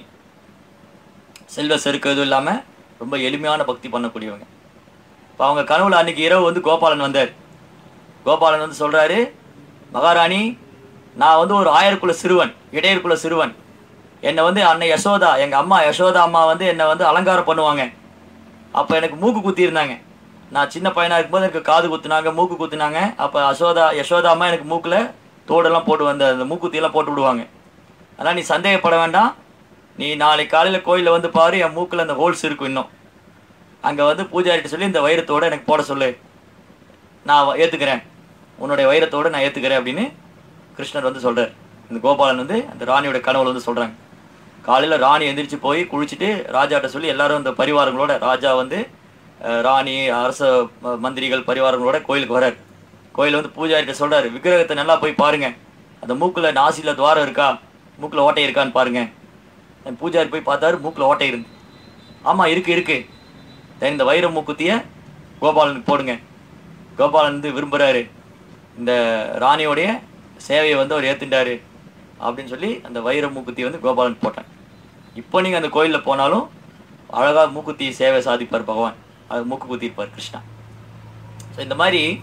செல்வ செருக்கு எதுவும் இல்லாமல் ரொம்ப எளிமையான பக்தி பண்ணக்கூடியவங்க இப்போ அவங்க கனவுல அன்னைக்கு இரவு வந்து கோபாலன் வந்தார் கோபாலன் வந்து சொல்கிறாரு மகாராணி நான் வந்து ஒரு ஆயர்குல சிறுவன் இடையர்குல சிறுவன் என்னை வந்து அன்னை யசோதா எங்கள் அம்மா யசோதா அம்மா வந்து என்னை வந்து அலங்காரம் பண்ணுவாங்க அப்போ எனக்கு மூக்கு குத்தியிருந்தாங்க நான் சின்ன பையனாக இருக்கும்போது எனக்கு காது குத்துனாங்க மூக்கு குத்துனாங்க அப்போ யசோதா யசோதா அம்மா எனக்கு மூக்கில் தோடெல்லாம் போட்டு வந்த அந்த மூக்குத்தியெல்லாம் போட்டு விடுவாங்க அதனால் நீ சந்தேகப்பட வேண்டாம் நீ நாளை காலையில் கோயிலில் வந்து பாரு என் மூக்கில் அந்த ஹோல்ஸ் இருக்கும் இன்னும் அங்கே வந்து பூஜாரிட்ட சொல்லி இந்த வைரத்தோட எனக்கு போட சொல்லு நான் வ- ஏத்துக்கிறேன் உன்னுடைய வைரத்தோட நான் ஏத்துக்கிறேன் அப்படின்னு கிருஷ்ணர் வந்து சொல்றார் இந்த கோபாலன் வந்து அந்த ராணியோட கனவுல வந்து சொல்றாங்க காலையில ராணி எந்திரிச்சு போய் குளிச்சுட்டு ராஜாட்ட சொல்லி எல்லாரும் இந்த பரிவாரங்களோட ராஜா வந்து அஹ், ராணி அரச ம- மந்திரிகள் பரிவாரங்களோட கோயிலுக்கு வரார் கோயில் வந்து பூஜாரிட்ட சொல்றாரு விக்கிரகத்தை நல்லா போய் பாருங்க அந்த மூக்குல நாசில துவாரம் இருக்கா மூக்குல ஓட்டை இருக்கான்னு பாருங்க என் பூஜாரி போய் பார்த்தாரு மூக்குல ஓட்டை இருந்து ஆமா இருக்கு இருக்கு தென் இந்த வைர மூக்குத்திய கோபாலனுக்கு போடுங்க கோபாலன் வந்து விரும்புகிறாரு இந்த ராணியோடைய சேவையை வந்து அவர் ஏத்துட்டாரு அப்படின்னு சொல்லி அந்த வைர மூக்குத்தி வந்து கோபாலன் போட்டேன் இப்போ நீங்கள் அந்த கோயிலில் போனாலும் அழகாக மூக்குத்தி சேவை சாதிப்பார் பகவான் அது மூக்கு குத்திருப்பார் கிருஷ்ணா ஸோ இந்த மாதிரி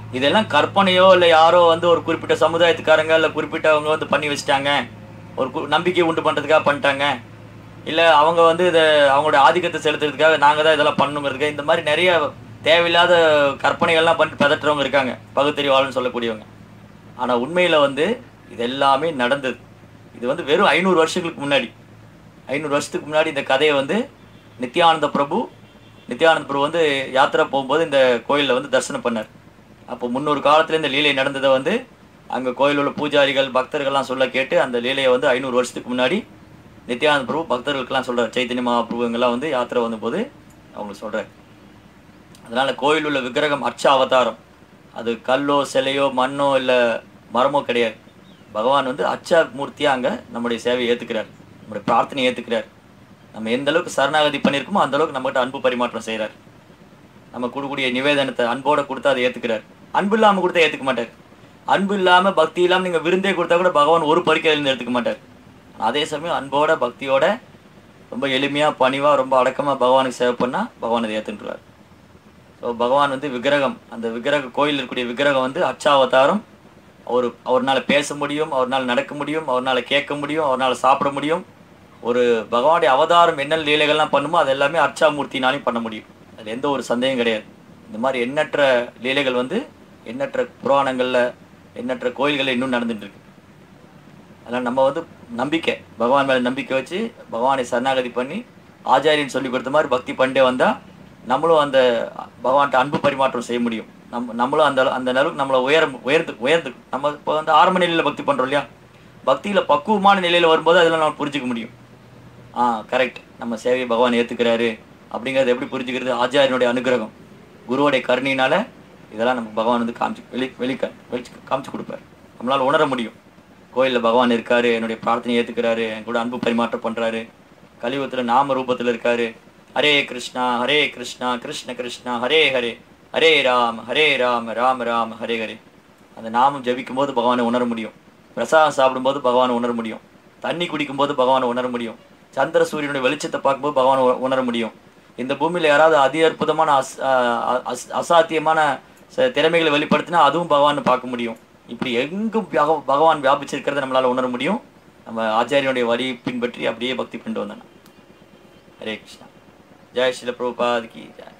இதெல்லாம் கற்பனையோ இல்லை யாரோ வந்து ஒரு குறிப்பிட்ட சமுதாயத்துக்காரங்க இல்லை குறிப்பிட்டவங்க வந்து பண்ணி வச்சுட்டாங்க ஒரு கு- நம்பிக்கை உண்டு பண்ணுறதுக்காக பண்ணிட்டாங்க இல்லை அவங்க வந்து இதை அவங்களோட ஆதிக்கத்தை செலுத்துறதுக்காக நாங்கள் தான் இதெல்லாம் பண்ணுங்கிறதுக்கு இந்த மாதிரி நிறைய தேவையில்லாத கற்பனைகள்லாம் பண்ணி பதற்றவங்க இருக்காங்க பகுத்தறிவாளன்னு சொல்லக்கூடியவங்க ஆனால் உண்மையில் வந்து இது எல்லாமே நடந்தது இது வந்து வெறும் ஐநூறு வருஷங்களுக்கு முன்னாடி ஐநூறு வருஷத்துக்கு முன்னாடி இந்த கதையை வந்து நித்யானந்த பிரபு நித்யானந்த பிரபு வந்து யாத்திரை போகும்போது இந்த கோயிலில் வந்து தரிசனம் பண்ணார் அப்போ முன்னொரு காலத்தில் இந்த லீலை நடந்ததை வந்து அங்கே கோயிலில் உள்ள பூஜாரிகள் பக்தர்கள்லாம் சொல்ல கேட்டு அந்த லீலையை வந்து ஐநூறு வருஷத்துக்கு முன்னாடி நித்யானந்த பிரபு பக்தர்களுக்கெல்லாம் சொல்கிறார் சைத்தன்ய மகாபிரபுங்கெல்லாம் வந்து யாத்திரை வந்தபோது அவங்களுக்கு சொல்கிறார் அதனால கோயில் உள்ள விக்கிரகம் அர்ச்ச அவதாரம் அது கல்லோ சிலையோ மண்ணோ இல்லை மரமோ கிடையாது பகவான் வந்து அச்ச மூர்த்தியாக அங்கே நம்முடைய சேவையை ஏற்றுக்கிறார் நம்முடைய பிரார்த்தனையை ஏற்றுக்கிறார் நம்ம எந்த அளவுக்கு சரணாகதி பண்ணியிருக்கோமோ அந்த அளவுக்கு நம்மகிட்ட அன்பு பரிமாற்றம் செய்கிறார் நம்ம கொடுக்கக்கூடிய நிவேதனத்தை அன்போட கொடுத்தா அதை ஏற்றுக்கிறார் அன்பு இல்லாமல் கொடுத்தா ஏற்றுக்க மாட்டார் அன்பு இல்லாமல் பக்தி இல்லாமல் நீங்கள் விருந்தே கொடுத்தா கூட பகவான் ஒரு பறிக்கையிலேருந்து எடுத்துக்க மாட்டார் அதே சமயம் அன்போட பக்தியோட ரொம்ப எளிமையாக பணிவாக ரொம்ப அடக்கமாக பகவானுக்கு சேவை பண்ணால் பகவான் அதை ஏற்றுன்றார் ஸோ பகவான் வந்து விக்கிரகம் அந்த விக்கிரக கோயில் இருக்கக்கூடிய விக்கிரகம் வந்து அச்சாவதாரம் அவர் அவர்னால பேச முடியும் அவர்னால நடக்க முடியும் அவர்னால கேட்க முடியும் அவர்னால சாப்பிட முடியும் ஒரு பகவானுடைய அவதாரம் என்ன லீலைகள்லாம் பண்ணுமோ அது எல்லாமே அர்ச்சாமூர்த்தினாலையும் பண்ண முடியும் அது எந்த ஒரு சந்தேகம் கிடையாது இந்த மாதிரி எண்ணற்ற லீலைகள் வந்து எண்ணற்ற புராணங்களில் எண்ணற்ற கோயில்களில் இன்னும் நடந்துட்டு இருக்கு அதனால் நம்ம வந்து நம்பிக்கை பகவான் மேலே நம்பிக்கை வச்சு பகவானை சரணாகதி பண்ணி ஆச்சாரியன் சொல்லி கொடுத்த மாதிரி பக்தி பண்ணிட்டே வந்தால் நம்மளும் அந்த பகவான்கிட்ட அன்பு பரிமாற்றம் செய்ய முடியும் நம்ம நம்மளும் அந்த அளவு- அந்த அளவுக்கு நம்மளை உயர உயர்ந்து உயர்ந்து நம்ம இப்போ வந்து ஆரம்ப நிலையில் பக்தி பண்ணுறோம் இல்லையா பக்தியில் பக்குவமான நிலையில் வரும்போது அதெல்லாம் நம்ம புரிஞ்சுக்க முடியும் ஆ கரெக்ட் நம்ம சேவையை பகவான் ஏற்றுக்கிறாரு அப்படிங்கிறத எப்படி புரிஞ்சுக்கிறது ஆச்சாரியனுடைய அனுகிரகம் குருவோடைய கருணையினால இதெல்லாம் நமக்கு பகவான் வந்து காமிச்சு வெளி வெளிக்க வெளிச்சு காமிச்சு கொடுப்பார் நம்மளால் உணர முடியும் கோயிலில் பகவான் இருக்காரு என்னுடைய பிரார்த்தனையை ஏற்றுக்கிறாரு என் கூட அன்பு பரிமாற்றம் பண்ணுறாரு கலியுகத்தில் நாம ரூபத்தில் இருக்காரு ஹரே கிருஷ்ணா ஹரே கிருஷ்ணா கிருஷ்ண கிருஷ்ணா ஹரே ஹரே ஹரே ராம் ஹரே ராம் ராம் ராம் ஹரே ஹரே அந்த நாமம் ஜபிக்கும் போது பகவானை உணர முடியும் பிரசாதம் சாப்பிடும்போது பகவானை உணர முடியும் தண்ணி குடிக்கும்போது பகவானை உணர முடியும் சந்திர சூரியனுடைய வெளிச்சத்தை பார்க்கும்போது பகவானை உ- உணர முடியும் இந்த பூமியில் யாராவது அதி அற்புதமான அஸ் அ- அஸ்- அசாத்தியமான ச- திறமைகளை வெளிப்படுத்தினா அதுவும் பகவானை பார்க்க முடியும் இப்படி எங்கும் பக- பகவான் வியாபிச்சிருக்கிறத நம்மளால உணர முடியும் நம்ம ஆச்சாரியனுடைய வழி பின்பற்றி அப்படியே பக்தி பண்ணிட்டு வந்தோம் ஹரே கிருஷ்ணா ஜெய் ஸ்ரீல பிரபுபாத் கி ஜெய்